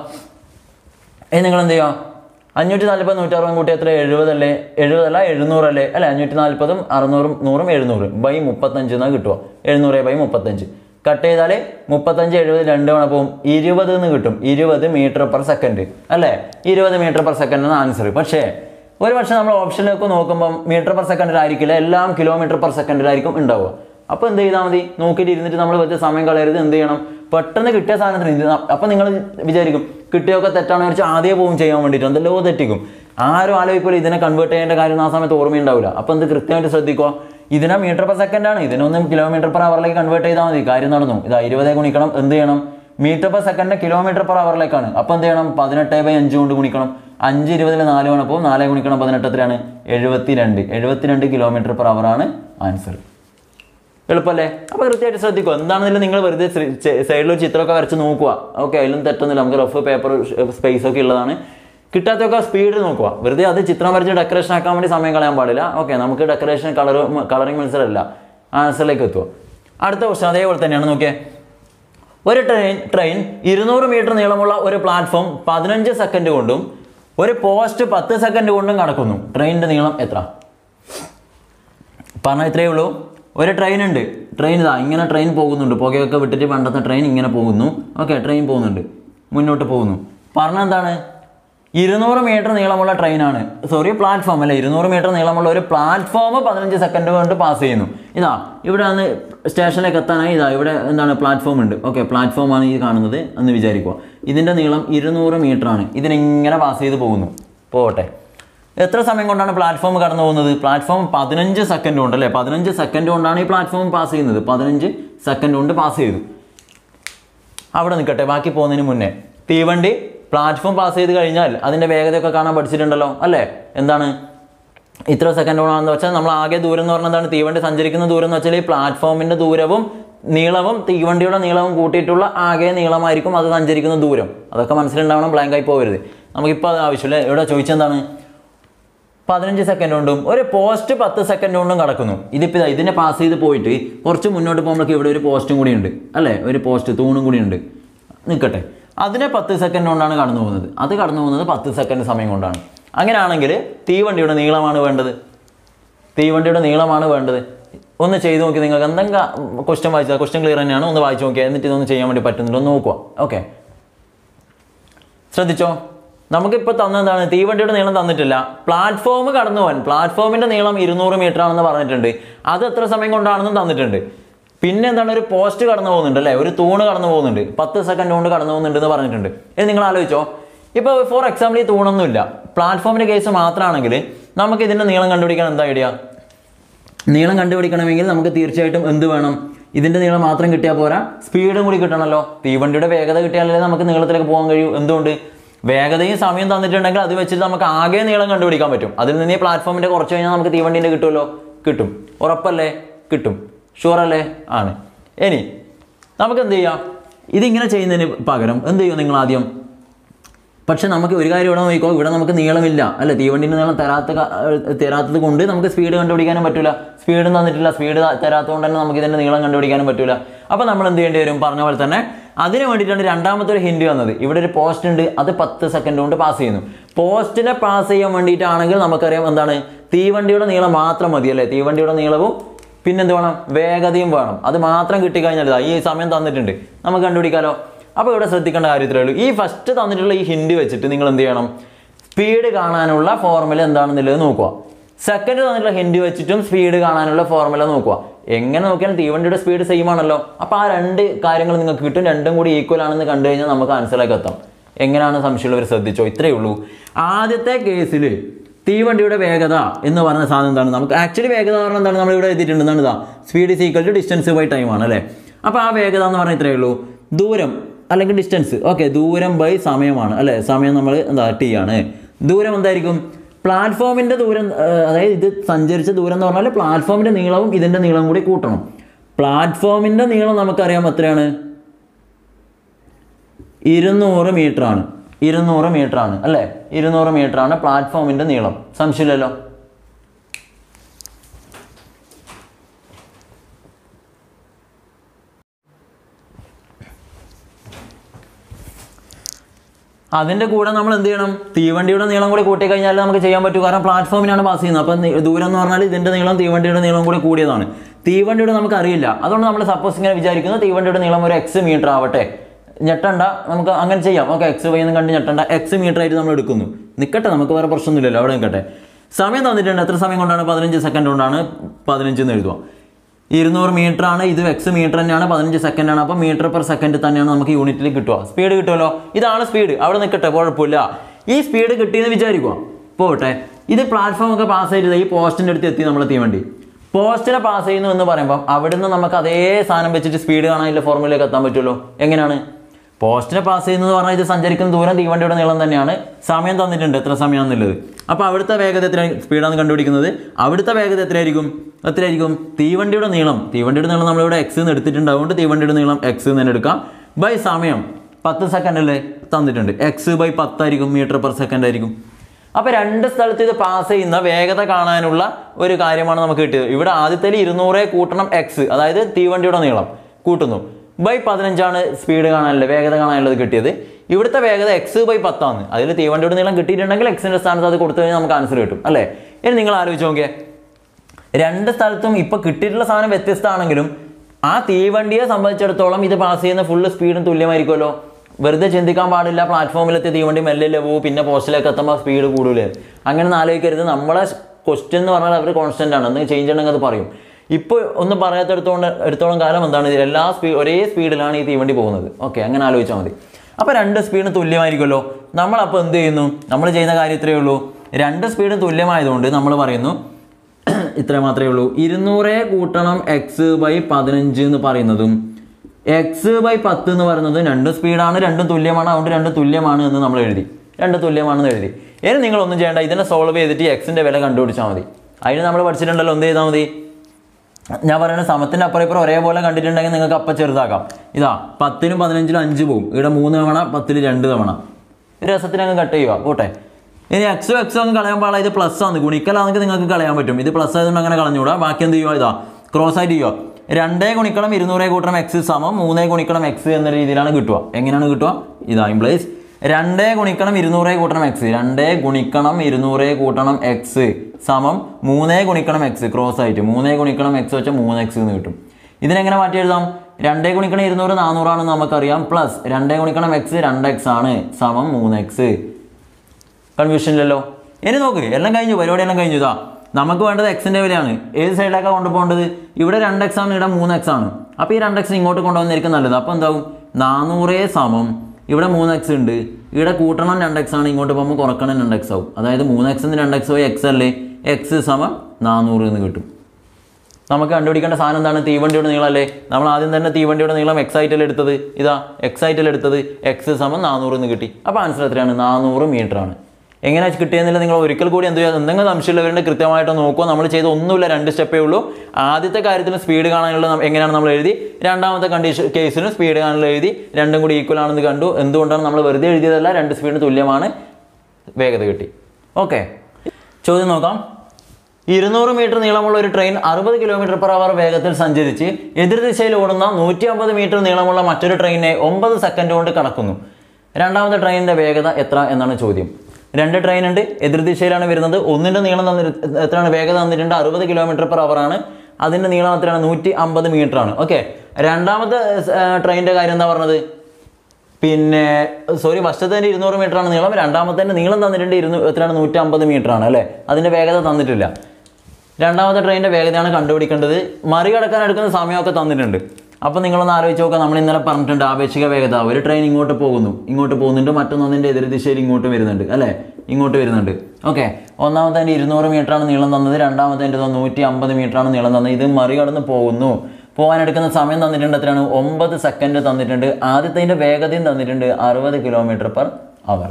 [SPEAKER 1] ഇനി നിങ്ങൾ എന്ത് ചെയ്യുക അഞ്ഞൂറ്റി നാൽപ്പത് നൂറ്ററുപതും കൂട്ടി എത്ര എഴുപതല്ലേ എഴുപതല്ല എഴുന്നൂറല്ലേ അല്ലെ അഞ്ഞൂറ്റി നാൽപ്പതും അറുന്നൂറും നൂറും എഴുന്നൂറ് ബൈ മുപ്പത്തഞ്ച് എന്നാ കിട്ടുക എഴുന്നൂറ് ബൈ മുപ്പത്തഞ്ച് കട്ട് ചെയ്താൽ മുപ്പത്തഞ്ച് എഴുപത് രണ്ട് തവണ പോകും ഇരുപത് എന്ന് കിട്ടും ഇരുപത് മീറ്റർ പെർ സെക്കൻഡ് അല്ലേ ഇരുപത് മീറ്റർ പെർ സെക്കൻഡ് എന്ന ആൻസർ പക്ഷേ ഒരു പക്ഷേ നമ്മൾ ഓപ്ഷനിലേക്ക് നോക്കുമ്പം മീറ്റർ പെർ സെക്കൻഡിലായിരിക്കില്ല എല്ലാം കിലോമീറ്റർ പെർ സെക്കൻഡിലായിരിക്കും ഉണ്ടാവുക അപ്പോൾ എന്ത് ചെയ്താൽ മതി നോക്കിയിട്ട് ഇരുന്നിട്ട് നമ്മൾ വെച്ച് സമയം കളയരുത് എന്ത് ചെയ്യണം പെട്ടെന്ന് കിട്ടിയ സാധനത്തിന് ഇത് അപ്പം നിങ്ങൾ വിചാരിക്കും കിട്ടിയൊക്കെ തെറ്റാണെന്ന് വെച്ചാൽ ആദ്യം പോകും ചെയ്യാൻ വേണ്ടിയിട്ട് എന്തെല്ലോ തെറ്റിക്കും ആരും ആലോചിക്കില്ല ഇതിനെ കൺവേർട്ട് ചെയ്യേണ്ട കാര്യം ആ സമയത്ത് ഓർമ്മയുണ്ടാവില്ല അപ്പം എന്ത് കൃത്യമായിട്ട് ശ്രദ്ധിക്കുക ഇതിനെ മീറ്റർ പെർ സെക്കൻഡ് ആണ് ഇതിനൊന്നും കിലോമീറ്റർ പെർ അവറിലേക്ക് കൺവേർട്ട് ചെയ്താൽ മതി കാര്യം നടന്നു ഇതാ ഇരുപതേ ഗുണിക്കണം എന്ത് ചെയ്യണം metre per second kilometre per അവറിലേക്കാണ് അപ്പോൾ എന്ത് ചെയ്യണം പതിനെട്ട് ബൈ അഞ്ച് കൊണ്ട് ഗുണിക്കണം അഞ്ച് ഇരുപതിൽ നാല് വേണപ്പോൾ നാല് ഗുണിക്കണം പതിനെട്ട് എത്രയാണ് എഴുപത്തിരണ്ട് എഴുപത്തിരണ്ട് കിലോമീറ്റർ പെർ അവറാണ് ആൻസർ എളുപ്പമല്ലേ അപ്പോൾ കൃത്യമായിട്ട് ശ്രദ്ധിക്കുക എന്താണെന്നില്ല നിങ്ങൾ വെറുതെ സൈഡിൽ ഒരു ചിത്രമൊക്കെ വരച്ച് നോക്കുക ഓക്കെ അതിലും തെറ്റൊന്നുമില്ല നമുക്ക് റഫ് പേപ്പർ സ്പേസ് ഒക്കെ ഉള്ളതാണ് കിട്ടാത്തൊക്കെ സ്പീഡ് നോക്കുക വെറുതെ അത് ചിത്രം വരച്ച് ഡെക്കറേഷൻ ആക്കാൻ വേണ്ടി സമയം കളയാൻ പാടില്ല ഓക്കെ നമുക്ക് ഡെക്കറേഷൻ കളർ കളറിംഗ് മത്സരമല്ല ആൻസറിലേക്ക് എത്തുക അടുത്ത ക്വസ്റ്റൻ അതേപോലെ തന്നെയാണ് നോക്കിയേ ഒരു ട്രെയിൻ ട്രെയിൻ ഇരുന്നൂറ് മീറ്റർ നീളമുള്ള ഒരു പ്ലാറ്റ്ഫോം പതിനഞ്ച് സെക്കൻഡ് കൊണ്ടും ഒരു പോസ്റ്റ് പത്ത് സെക്കൻഡ് കൊണ്ടും കടക്കുന്നു ട്രെയിനിൻ്റെ നീളം എത്ര പറഞ്ഞാൽ ഇത്രയേ ഉള്ളൂ ഒരു ട്രെയിൻ ഉണ്ട് ട്രെയിൻ ഇതാ ഇങ്ങനെ ട്രെയിൻ പോകുന്നുണ്ട് പുകയൊക്കെ വിട്ടിട്ട് പണ്ടത്തെ ട്രെയിൻ ഇങ്ങനെ പോകുന്നു ഓക്കെ ട്രെയിൻ പോകുന്നുണ്ട് മുന്നോട്ട് പോകുന്നു പറഞ്ഞ എന്താണ് ഇരുന്നൂറ് മീറ്റർ നീളമുള്ള ട്രെയിനാണ് സോറി പ്ലാറ്റ്ഫോം അല്ലേ ഇരുന്നൂറ് മീറ്റർ നീളമുള്ള ഒരു പ്ലാറ്റ്ഫോം പതിനഞ്ച് സെക്കൻഡ് കൊണ്ട് പാസ് ചെയ്യുന്നു ഇതാ ഇവിടെ ആണ് സ്റ്റേഷനിലേക്ക് എത്താനായി ഇതാ ഇവിടെ എന്താണ് പ്ലാറ്റ്ഫോം ഉണ്ട് ഓക്കെ പ്ലാറ്റ്ഫോം ആണ് ഈ കാണുന്നത് എന്ന് വിചാരിക്കുക ഇതിൻ്റെ നീളം ഇരുന്നൂറ് മീറ്റർ ആണ് ഇതിനിങ്ങനെ പാസ് ചെയ്ത് പോകുന്നു പോകട്ടെ എത്ര സമയം കൊണ്ടാണ് പ്ലാറ്റ്ഫോം കടന്നു പോകുന്നത് പ്ലാറ്റ്ഫോം പതിനഞ്ച് സെക്കൻഡ് കൊണ്ട് അല്ലേ പതിനഞ്ച് സെക്കൻഡ് കൊണ്ടാണ് ഈ പ്ലാറ്റ്ഫോം പാസ് ചെയ്യുന്നത് പതിനഞ്ച് സെക്കൻഡ് കൊണ്ട് പാസ് ചെയ്തു അവിടെ നിൽക്കട്ടെ ബാക്കി പോകുന്നതിന് മുന്നേ തീവണ്ടി പ്ലാറ്റ്ഫോം പാസ് ചെയ്ത് കഴിഞ്ഞാൽ അതിൻ്റെ വേഗതയൊക്കെ കാണാൻ പഠിച്ചിട്ടുണ്ടല്ലോ അല്ലേ എന്താണ് ഇത്ര സെക്കൻഡ് കൊണ്ടാണെന്ന് വെച്ചാൽ നമ്മൾ ആകെ ദൂരം എന്ന് പറഞ്ഞാൽ എന്താണ് തീവണ്ടി സഞ്ചരിക്കുന്ന ദൂരം എന്ന് വെച്ചാൽ ഈ പ്ലാറ്റ്ഫോമിൻ്റെ ദൂരവും നീളവും തീവണ്ടിയുടെ നീളവും കൂട്ടിയിട്ടുള്ള ആകെ നീളമായിരിക്കും അത് സഞ്ചരിക്കുന്ന ദൂരം അതൊക്കെ മനസ്സിലുണ്ടാവണം ബ്ലാങ്ക് ആയി പോകരുത് നമുക്കിപ്പോൾ അത് ആവശ്യമില്ല ഇവിടെ ചോദിച്ചെന്താണ് പതിനഞ്ച് സെക്കൻഡ് കൊണ്ടും ഒരു പോസ്റ്റ് പത്ത് സെക്കൻഡ് കൊണ്ടും കടക്കുന്നു ഇതിപ്പോൾ ഇതാ ഇതിനെ പാസ് ചെയ്ത് പോയിട്ട് കുറച്ച് മുന്നോട്ട് പോകുമ്പോഴേക്ക് ഇവിടെ ഒരു പോസ്റ്റും കൂടി ഉണ്ട് അല്ലേ ഒരു പോസ്റ്റ് തൂണും കൂടി ഉണ്ട് നിൽക്കട്ടെ അതിനെ പത്ത് സെക്കൻഡ് കൊണ്ടാണ് കടന്നു പോകുന്നത് അത് കടന്നു പോകുന്നത് പത്ത് സെക്കൻഡ് സമയം കൊണ്ടാണ് അങ്ങനെയാണെങ്കിൽ തീവണ്ടിയുടെ നീളമാണ് വേണ്ടത് തീവണ്ടിയുടെ നീളമാണ് വേണ്ടത് ഒന്ന് ചെയ്ത് നോക്കി നിങ്ങൾക്ക് എന്തെങ്കിലും ക്വസ്റ്റ്യൻ വായിച്ചാൽ ക്വസ്റ്റ്യൻ ക്ലിയർ തന്നെയാണ് ഒന്ന് വായിച്ച് നോക്കിയാൽ എന്നിട്ട് ഇതൊന്ന് ചെയ്യാൻ വേണ്ടി പറ്റുന്നുണ്ടോ ഒന്ന് നോക്കുക ഓക്കെ ശ്രദ്ധിച്ചോ നമുക്കിപ്പോൾ തന്നെന്താണ് തീവണ്ടിയുടെ നീളം തന്നിട്ടില്ല പ്ലാറ്റ്ഫോം കടന്നു പോകാൻ പ്ലാറ്റ്ഫോമിന്റെ നീളം ഇരുന്നൂറ് മീറ്റർ ആണെന്ന് പറഞ്ഞിട്ടുണ്ട് അത് എത്ര സമയം കൊണ്ടാണെന്നും തന്നിട്ടുണ്ട് പിന്നെ എന്താണ് ഒരു പോസ്റ്റ് കടന്നു പോകുന്നുണ്ട് അല്ലേ ഒരു തൂണ് കടന്നു പോകുന്നുണ്ട് പത്ത് സെക്കൻഡ് കൊണ്ട് കടന്നു പോകുന്നുണ്ട് എന്ന് പറഞ്ഞിട്ടുണ്ട് ഇത് നിങ്ങൾ ആലോചിച്ചോ ഇപ്പോൾ ഫോർ എക്സാമ്പിൾ ഈ തൂണൊന്നുമില്ല പ്ലാറ്റ്ഫോമിന്റെ കേസ് മാത്രമാണെങ്കിൽ നമുക്ക് ഇതിന്റെ നീളം കണ്ടുപിടിക്കാൻ എന്താ ഐഡിയ നീളം കണ്ടുപിടിക്കണമെങ്കിൽ നമുക്ക് തീർച്ചയായിട്ടും എന്ത് വേണം ഇതിന്റെ നീളം മാത്രം കിട്ടിയാൽ പോരാ സ്പീഡും കൂടി കിട്ടണമല്ലോ തീവണ്ടിയുടെ വേഗത കിട്ടിയാലേ നമുക്ക് നീളത്തിലേക്ക് പോകാൻ കഴിയൂ എന്തുകൊണ്ട് വേഗതയും സമയം തന്നിട്ടുണ്ടെങ്കിൽ അത് വെച്ചിട്ട് നമുക്ക് ആകെ നീളം കണ്ടുപിടിക്കാൻ പറ്റും അതിൽ നിന്ന് ഈ പ്ലാറ്റ്ഫോമിന്റെ കുറച്ച് കഴിഞ്ഞാൽ നമുക്ക് തീവണ്ടീൻ്റെ കിട്ടുമല്ലോ കിട്ടും ഉറപ്പല്ലേ കിട്ടും ഷുവർ അല്ലേ ആണ് ഇനി നമുക്ക് എന്ത് ചെയ്യാം ഇതിങ്ങനെ ചെയ്യുന്നതിന് പകരം എന്ത് ചെയ്യും നിങ്ങൾ ആദ്യം പക്ഷെ നമുക്ക് ഒരു കാര്യം ഇവിടെ നോക്കിക്കോ ഇവിടെ നമുക്ക് നീളമില്ല അല്ലെ തീവണ്ടിൻ്റെ നീളം തരാത്ത ക- ഏഹ് തരാത്തത് കൊണ്ട് നമുക്ക് സ്പീഡ് കണ്ടുപിടിക്കാനും പറ്റില്ല സ്പീഡ് തന്നിട്ടില്ല സ്പീഡ് തരാത്തത് കൊണ്ട് തന്നെ നമുക്ക് ഇതിൻ്റെ നീളം കണ്ടുപിടിക്കാനും പറ്റില്ല അപ്പോൾ നമ്മൾ എന്ത് ചെയ്യേണ്ടി വരും പറഞ്ഞ പോലെ തന്നെ അതിന് വേണ്ടിയിട്ടാണ് രണ്ടാമത്തെ ഒരു ഹിൻഡ് വന്നത് ഇവിടെ ഒരു പോസ്റ്റ് ഉണ്ട് അത് പത്ത് സെക്കൻഡ് കൊണ്ട് പാസ് ചെയ്യുന്നു പോസ്റ്റിനെ പാസ് ചെയ്യാൻ വേണ്ടിയിട്ടാണെങ്കിൽ നമുക്കറിയാം എന്താണ് തീവണ്ടിയുടെ നീളം മാത്രം മതി അല്ലേ തീവണ്ടിയുടെ നീളവും പിന്നെന്ത് വേണം വേഗതയും വേണം അത് മാത്രം കിട്ടിക്കഴിഞ്ഞാൽ ഇതാ ഈ സമയം തന്നിട്ടുണ്ട് നമുക്ക് കണ്ടുപിടിക്കാലോ അപ്പോൾ ഇവിടെ ശ്രദ്ധിക്കേണ്ട കാര്യത്തിലേ ഉള്ളൂ ഈ ഫസ്റ്റ് തന്നിട്ടുള്ള ഈ ഹിൻഡ് വെച്ചിട്ട് നിങ്ങൾ എന്ത് ചെയ്യണം സ്പീഡ് കാണാനുള്ള ഫോർമുല എന്താണെന്നുള്ളത് നോക്കുക സെക്കൻഡ് തന്നിട്ടുള്ള ഹിൻഡ് വെച്ചിട്ടും സ്പീഡ് കാണാനുള്ള ഫോർമുല നോക്കുക എങ്ങനെ നോക്കിയാലും തീവണ്ടിയുടെ സ്പീഡ് സെയിം ആണല്ലോ അപ്പോൾ ആ രണ്ട് കാര്യങ്ങൾ നിങ്ങൾക്ക് കിട്ടും രണ്ടും കൂടി ഈക്വൽ ആണെന്ന് കണ്ടു കഴിഞ്ഞാൽ നമുക്ക് ആൻസറിലേക്ക് എത്താം എങ്ങനെയാണ് സംശയമുള്ളവർ ശ്രദ്ധിച്ചോ ഇത്രയേ ഉള്ളൂ ആദ്യത്തെ കേസിൽ തീവണ്ടിയുടെ വേഗത എന്ന് പറയുന്ന സാധനം എന്താണ് നമുക്ക് ആക്ച്വലി വേഗത എന്ന് പറഞ്ഞാൽ എന്താണ് നമ്മൾ ഇവിടെ എഴുതിയിട്ടുണ്ട് എന്താണ് ഇതാ speed is equal to distance by time ആണ് അല്ലേ അപ്പോൾ ആ വേഗത എന്ന് പറഞ്ഞാൽ ഇത്രയേ ഉള്ളൂ ദൂരം അല്ലെങ്കിൽ ഡിസ്റ്റൻസ് ഓക്കെ ദൂരം ബൈ സമയമാണ് അല്ലേ സമയം നമ്മൾ എന്താ ടി ആണ് ദൂരം എന്തായിരിക്കും പ്ലാറ്റ്ഫോമിൻ്റെ ദൂരം ആ, അതായത് ഇത് സഞ്ചരിച്ച ദൂരം എന്ന് പറഞ്ഞാൽ പ്ലാറ്റ്ഫോമിൻ്റെ നീളവും ഇതിൻ്റെ നീളവും കൂടി കൂട്ടണം പ്ലാറ്റ്ഫോമിൻ്റെ നീളം നമുക്കറിയാം എത്രയാണ് ഇരുന്നൂറ് മീറ്റർ ആണ് ഇരുന്നൂറ് മീറ്റർ ആണ് അല്ലേ ഇരുന്നൂറ് മീറ്റർ ആണ് പ്ലാറ്റ്ഫോമിന്റെ നീളം സംശയമില്ലല്ലോ അതിന്റെ കൂടെ നമ്മൾ എന്ത് ചെയ്യണം തീവണ്ടിയുടെ നീളം കൂടി കൂട്ടി കഴിഞ്ഞാൽ നമുക്ക് ചെയ്യാൻ പറ്റും കാരണം പ്ലാറ്റ്ഫോമിനാണ് പാസ് ചെയ്യുന്നത് അപ്പം നി- ദൂരം എന്ന് പറഞ്ഞാൽ ഇതിന്റെ നീളം തീവണ്ടിയുടെ നീളം കൂടി കൂടിയതാണ് തീവണ്ടിയുടെ നമുക്ക് അറിയില്ല അതുകൊണ്ട് നമ്മൾ സപ്പോസ് ഇങ്ങനെ വിചാരിക്കുന്നു തീവണ്ടിയുടെ നീളം ഒരു എക്സ് മീറ്റർ ആവട്ടെ ഞെട്ടണ്ട നമുക്ക് അങ്ങനെ ചെയ്യാം ഓക്കെ എക്സ് വൈ എന്ന് കണ്ട് ഞെട്ടണ്ട എക്സ് മീറ്റർ ആയിട്ട് നമ്മൾ എടുക്കുന്നു നിൽക്കട്ടെ നമുക്ക് വേറെ പ്രശ്നമൊന്നുമില്ലല്ലോ അവിടെ നിൽക്കട്ടെ സമയം തന്നിട്ടുണ്ട് എത്ര സമയം കൊണ്ടാണ് പതിനഞ്ച് സെക്കൻഡ് കൊണ്ടാണ് പതിനഞ്ച് എന്ന് എഴുതുക ഇരുന്നൂറ് മീറ്റർ ആണ് ഇത് എക്സ് മീറ്റർ തന്നെയാണ് പതിനഞ്ച് സെക്കൻഡ് ആണ് അപ്പോൾ മീറ്റർ പെർ സെക്കൻഡ് തന്നെയാണ് നമുക്ക് യൂണിറ്റിൽ കിട്ടുക സ്പീഡ് കിട്ടുമല്ലോ ഇതാണ് സ്പീഡ് അവിടെ നിൽക്കട്ടെ കുഴപ്പമില്ല ഈ സ്പീഡ് കിട്ടിയെന്ന് വിചാരിക്കുക പോട്ടെ ഇത് പ്ലാറ്റ്ഫോം ഒക്കെ പാസ് ചെയ്തത് ഈ പോസ്റ്റിൻ്റെ അടുത്ത് എത്തി നമ്മൾ തീവണ്ടി പോസ്റ്റിനെ പാസ് ചെയ്യുന്നു എന്ന് പറയുമ്പോൾ അവിടുന്ന് നമുക്ക് അതേ സാധനം വെച്ചിട്ട് സ്പീഡ് കാണാനുള്ള ഫോർമുലയിലേക്ക് എത്താൻ പറ്റുമല്ലോ എങ്ങനെയാണ് പോസ്റ്റിനെ പാസ് ചെയ്യുന്നത് പറഞ്ഞാൽ ഇത് സഞ്ചരിക്കുന്ന ദൂരം തീവണ്ടിയുടെ നീളം തന്നെയാണ് സമയം തന്നിട്ടുണ്ട് എത്ര സമയമാണെന്നുള്ളത് അപ്പോൾ അവിടുത്തെ വേഗത എത്ര സ്പീഡാണ് കണ്ടുപിടിക്കുന്നത് അവിടുത്തെ വേഗത എത്രയായിരിക്കും എത്രയായിരിക്കും തീവണ്ടിയുടെ നീളം തീവണ്ടിയുടെ നീളം നമ്മളിവിടെ എക്സ് എന്ന് എടുത്തിട്ടുണ്ട് അതുകൊണ്ട് തീവണ്ടിയുടെ നീളം എക്സ് എന്ന് തന്നെ എടുക്കാം ബൈ സമയം പത്ത് സെക്കൻഡ് അല്ലേ തന്നിട്ടുണ്ട് എക്സ് ബൈ പത്തായിരിക്കും മീറ്റർ പെർ സെക്കൻഡ് ആയിരിക്കും അപ്പോൾ രണ്ട് സ്ഥലത്ത് ഇത് പാസ് ചെയ്യുന്ന വേഗത കാണാനുള്ള ഒരു കാര്യമാണ് നമുക്ക് കിട്ടിയത് ഇവിടെ ആദ്യത്തിൽ ഇരുന്നൂറേ കൂട്ടണം എക്സ് അതായത് തീവണ്ടിയുടെ നീളം കൂട്ടുന്നു ബൈ പതിനഞ്ചാണ് സ്പീഡ് കാണാനുള്ള വേഗത കാണാനുള്ളത് കിട്ടിയത് ഇവിടുത്തെ വേഗത എക്സ് ബൈ പത്താണ് അതിൽ തീവണ്ടിയുടെ നീളം കിട്ടിയിട്ടുണ്ടെങ്കിൽ എക്സിന്റെ സ്ഥാനത്ത് അത് കൊടുത്തു കഴിഞ്ഞാൽ നമുക്ക് ആൻസർ കിട്ടും അല്ലേ ഇനി നിങ്ങൾ ആലോചിച്ച് നോക്കിയേ രണ്ട് സ്ഥലത്തും ഇപ്പൊ കിട്ടിയിട്ടുള്ള സാധനം വ്യത്യസ്തമാണെങ്കിലും ആ തീവണ്ടിയെ സംബന്ധിച്ചിടത്തോളം ഇത് പാസ് ചെയ്യുന്ന ഫുള്ള് സ്പീഡും തുല്യമായിരിക്കുമല്ലോ വെറുതെ ചിന്തിക്കാൻ പാടില്ല പ്ലാറ്റ്ഫോമിലെത്തിയ തീവണ്ടി മെല്ലെ പോവും പിന്നെ പോസ്റ്റിലേക്ക് എത്തുമ്പോൾ സ്പീഡ് കൂടൂലേ അങ്ങനെ ഒന്നും ആലോചിക്കരുത് നമ്മളെ ക്വസ്റ്റ്യൻ എന്ന് പറഞ്ഞാൽ അവർ കോൺസ്റ്റന്റ് ആണ് എന്തെങ്കിലും ചേഞ്ച് ഉണ്ടെങ്കിൽ അത് പറയും ഇപ്പോൾ ഒന്നും പറയാത്തടത്തോളം എടുത്തോളം കാലം എന്താണ് ഇത് എല്ലാ സ്പീഡ് ഒരേ സ്പീഡിലാണ് ഈ തീവണ്ടി പോകുന്നത് ഓക്കെ അങ്ങനെ ആലോചിച്ചാൽ മതി അപ്പോൾ രണ്ട് സ്പീഡും തുല്യമായിരിക്കുമല്ലോ നമ്മളപ്പോൾ എന്ത് ചെയ്യുന്നു നമ്മൾ ചെയ്യുന്ന കാര്യം ഇത്രയേ ഉള്ളൂ രണ്ട് സ്പീഡും തുല്യമായതുകൊണ്ട് നമ്മൾ പറയുന്നു ഇത്ര മാത്രമേ ഉള്ളൂ ഇരുന്നൂറ് കൂട്ടണം എക്സ് ബൈ പതിനഞ്ച് എന്ന് പറയുന്നതും എക്സ് ബൈ പത്ത് എന്ന് പറയുന്നതും രണ്ടും സ്പീഡാണ് രണ്ടും തുല്യമാണ് അതുകൊണ്ട് രണ്ടും തുല്യമാണ് എന്ന് നമ്മൾ എഴുതി രണ്ടും തുല്യമാണെന്ന് എഴുതി ഇനി നിങ്ങൾ ഒന്നും ചെയ്യേണ്ട ഇതിനെ സോൾവ് ചെയ്തിട്ട് എക്സിന്റെ വില കണ്ടുപിടിച്ചാൽ മതി അതിന് നമ്മൾ പഠിച്ചിട്ടുണ്ടല്ലോ എന്ത് ചെയ്താൽ മതി ഞാൻ പറയുന്നത് സമത്തിന്റെ അപ്പുറം ഇപ്പുറം ഒരേപോലെ കണ്ടിട്ടുണ്ടെങ്കിൽ നിങ്ങൾക്ക് അപ്പം ചെറുതാക്കാം ഇതാ പത്തിനും പതിനഞ്ചിലും അഞ്ച് പോകും ഇവിടെ മൂന്ന് തവണ പത്തിൽ രണ്ട് തവണ രസത്തിന് അങ്ങ് കട്ട് ചെയ്യുക പോട്ടെ ഇനി എക്സോ എക്സോ അങ്ങ് കളയാൻ പാടില്ല ഇത് പ്ലസ് ആണ് ഗുണിക്കലാണെങ്കിൽ നിങ്ങൾക്ക് കളയാൻ പറ്റും ഇത് പ്ലസ് ആയതുകൊണ്ട് അങ്ങനെ കളഞ്ഞുകൂടാ ബാക്കി എന്ത് ചെയ്യുക ഇതാ ക്രോസ് ആയിട്ട് ചെയ്യുക രണ്ടേ ഗുണിക്കണം ഇരുന്നൂറേ കൂട്ടണം എക്സ് സമം മൂന്നേ ഗുണിക്കണം എക്സ് എന്ന രീതിയിലാണ് കിട്ടുക എങ്ങനെയാണ് കിട്ടുക ഇതാ ഇംപ്ലൈസ് രണ്ടേ ഗുണിക്കണം ഇരുന്നൂറേ കൂട്ടണം എക്സ് രണ്ടേ ഗുണിക്കണം ഇരുന്നൂറേ കൂട്ടണം എക്സ് സമം മൂന്നേ ഗുണിക്കണം എക്സ് ക്രോസ് ആയിട്ട് മൂന്നേ ഗുണിക്കണം എക്സ് വെച്ചാൽ മൂന്ന് എക്സ് എന്ന് കിട്ടും ഇതിനെങ്ങനെ മാറ്റി എഴുതാം രണ്ടേ ഗുണിക്കണം ഇരുന്നൂറ് നാനൂറാണെന്ന് നമുക്കറിയാം പ്ലസ് രണ്ടേ ഗുണിക്കണം എക്സ് രണ്ട് എക്സ് ആണ് സമം മൂന്ന് എക്സ് കൺഫ്യൂഷൻ ഇല്ലല്ലോ ഇനി നോക്ക് എല്ലാം കഴിഞ്ഞു പരിപാടി എല്ലാം കഴിഞ്ഞു ഇതാ നമുക്ക് വേണ്ടത് എക്സിന്റെ വിലയാണ് ഏത് സൈഡിലേക്കാണ് കൊണ്ടുപോകേണ്ടത് ഇവിടെ രണ്ട് എക്സ് ആണ് ഇവിടെ മൂന്ന് എക്സ് ആണ് അപ്പോൾ ഈ രണ്ട് എക്സ് ഇങ്ങോട്ട് കൊണ്ടുവന്നിരിക്കും നല്ലത് അപ്പോൾ എന്താവും നാനൂറേ സമം ഇവിടെ മൂന്ന് എക്സ് ഉണ്ട് ഇവിടെ കൂട്ടണം രണ്ട് എക്സ് ആണ് ഇങ്ങോട്ട് പോകുമ്പോൾ കുറക്കണം രണ്ട് എക്സ് ആവും അതായത് മൂന്ന് എക്സ് രണ്ട് എക്സ് പോയി എക്സ് അല്ലേ എക്സ് സമം നാനൂറ് എന്ന് കിട്ടും നമുക്ക് കണ്ടുപിടിക്കേണ്ട സാധനം എന്താണ് തീവണ്ടിയുടെ നീളം അല്ലേ നമ്മൾ ആദ്യം തന്നെ തീവണ്ടിയുടെ നീളം എക്സ് ആയിട്ടല്ലേ എടുത്തത് ഇതാ എക്സ് ആയിട്ടല്ലേ എടുത്തത് എക്സ് സമം നാനൂറ് എന്ന് കിട്ടി അപ്പോൾ ആൻസർ എത്രയാണ് നാനൂറ് മീറ്റർ ആണ് എങ്ങനെ കിട്ടിയെന്നില്ല നിങ്ങൾ ഒരിക്കൽ കൂടി എന്ത് ചെയ്യുക എന്തെങ്കിലും സംശയമുള്ളവരുടെ കൃത്യമായിട്ട് നോക്കുക നമ്മൾ ചെയ്ത ഒന്നുമില്ല രണ്ട് സ്റ്റെപ്പേ ഉള്ളൂ ആദ്യത്തെ കാര്യത്തിൽ സ്പീഡ് കാണാനുള്ള നം- എങ്ങനെയാണ് നമ്മൾ എഴുതി രണ്ടാമത്തെ കണ്ടീഷൻ കേസിന് സ്പീഡ് കാണാനുള്ള എഴുതി രണ്ടും കൂടി ഈക്വൽ ആണെന്ന് കണ്ടു എന്തുകൊണ്ടാണ് നമ്മൾ വെറുതെ എഴുതിയതല്ല രണ്ട് സ്പീഡിന് തുല്യമാണ് വേഗത കിട്ടി ഓക്കെ ചോദ്യം നോക്കാം ഇരുന്നൂറ് മീറ്റർ നീളമുള്ള ഒരു ട്രെയിൻ അറുപത് കിലോമീറ്റർ പെർ അവർ വേഗത്തിൽ സഞ്ചരിച്ച് എതിർദിശയിൽ ഓടുന്ന നൂറ്റി അമ്പത് മീറ്റർ നീളമുള്ള മറ്റൊരു ട്രെയിനെ ഒമ്പത് സെക്കൻഡ് കൊണ്ട് കടക്കുന്നു രണ്ടാമത്തെ ട്രെയിനിന്റെ വേഗത എത്ര എന്നാണ് ചോദ്യം രണ്ട് ട്രെയിൻ ഉണ്ട് എതിർദിശയിലാണ് വരുന്നത് ഒന്നിന്റെ നീളം തന്നി എത്രയാണ് വേഗത തന്നിട്ടുണ്ട് അറുപത് കിലോമീറ്റർ പെർ അവർ ആണ് അതിന്റെ നീളം എത്രയാണ് നൂറ്റി അമ്പത് മീറ്റർ ആണ് ഓക്കെ രണ്ടാമത്തെ ട്രെയിനിന്റെ കാര്യം എന്താ പറഞ്ഞത് പിന്നെ സോറി ഫസ്റ്റത്തെ ഇരുന്നൂറ് മീറ്റർ ആണ് നീളം രണ്ടാമത്തെ നീളം തന്നിട്ടുണ്ട് ഇരുന്നൂ എത്രയാണ് നൂറ്റി അമ്പത് മീറ്റർ ആണ് അല്ലേ അതിന്റെ വേഗത തന്നിട്ടില്ല രണ്ടാമത്തെ ട്രെയിനിന്റെ വേഗതയാണ് കണ്ടുപിടിക്കേണ്ടത് മറികടക്കാൻ എടുക്കുന്ന സമയമൊക്കെ തന്നിട്ടുണ്ട് അപ്പോൾ നിങ്ങളൊന്ന് ആലോചിച്ച് നോക്കുക നമ്മൾ ഇന്നലെ പറഞ്ഞിട്ടുണ്ട് ആപേക്ഷിക വേഗത ഒരു ട്രെയിൻ ഇങ്ങോട്ട് പോകുന്നു ഇങ്ങോട്ട് പോകുന്നുണ്ട് മറ്റൊന്നതിൻ്റെ എതിർ ദിശയിൽ ഇങ്ങോട്ട് വരുന്നുണ്ട് അല്ലേ ഇങ്ങോട്ട് വരുന്നുണ്ട് ഓക്കെ ഒന്നാമത്തെ ഇരുന്നൂറ് മീറ്റർ ആണ് നീളം തന്നത് രണ്ടാമത്തെ നൂറ്റി അമ്പത് മീറ്റർ ആണ് നീളം തന്നത് ഇത് മറികടന്ന് പോകുന്നു പോകാൻ എടുക്കുന്ന സമയം തന്നിട്ടുണ്ട് എത്രയാണ് ഒമ്പത് സെക്കൻഡ് തന്നിട്ടുണ്ട് ആദ്യത്തെ വേഗതയും തന്നിട്ടുണ്ട് അറുപത് കിലോമീറ്റർ പെർ അവർ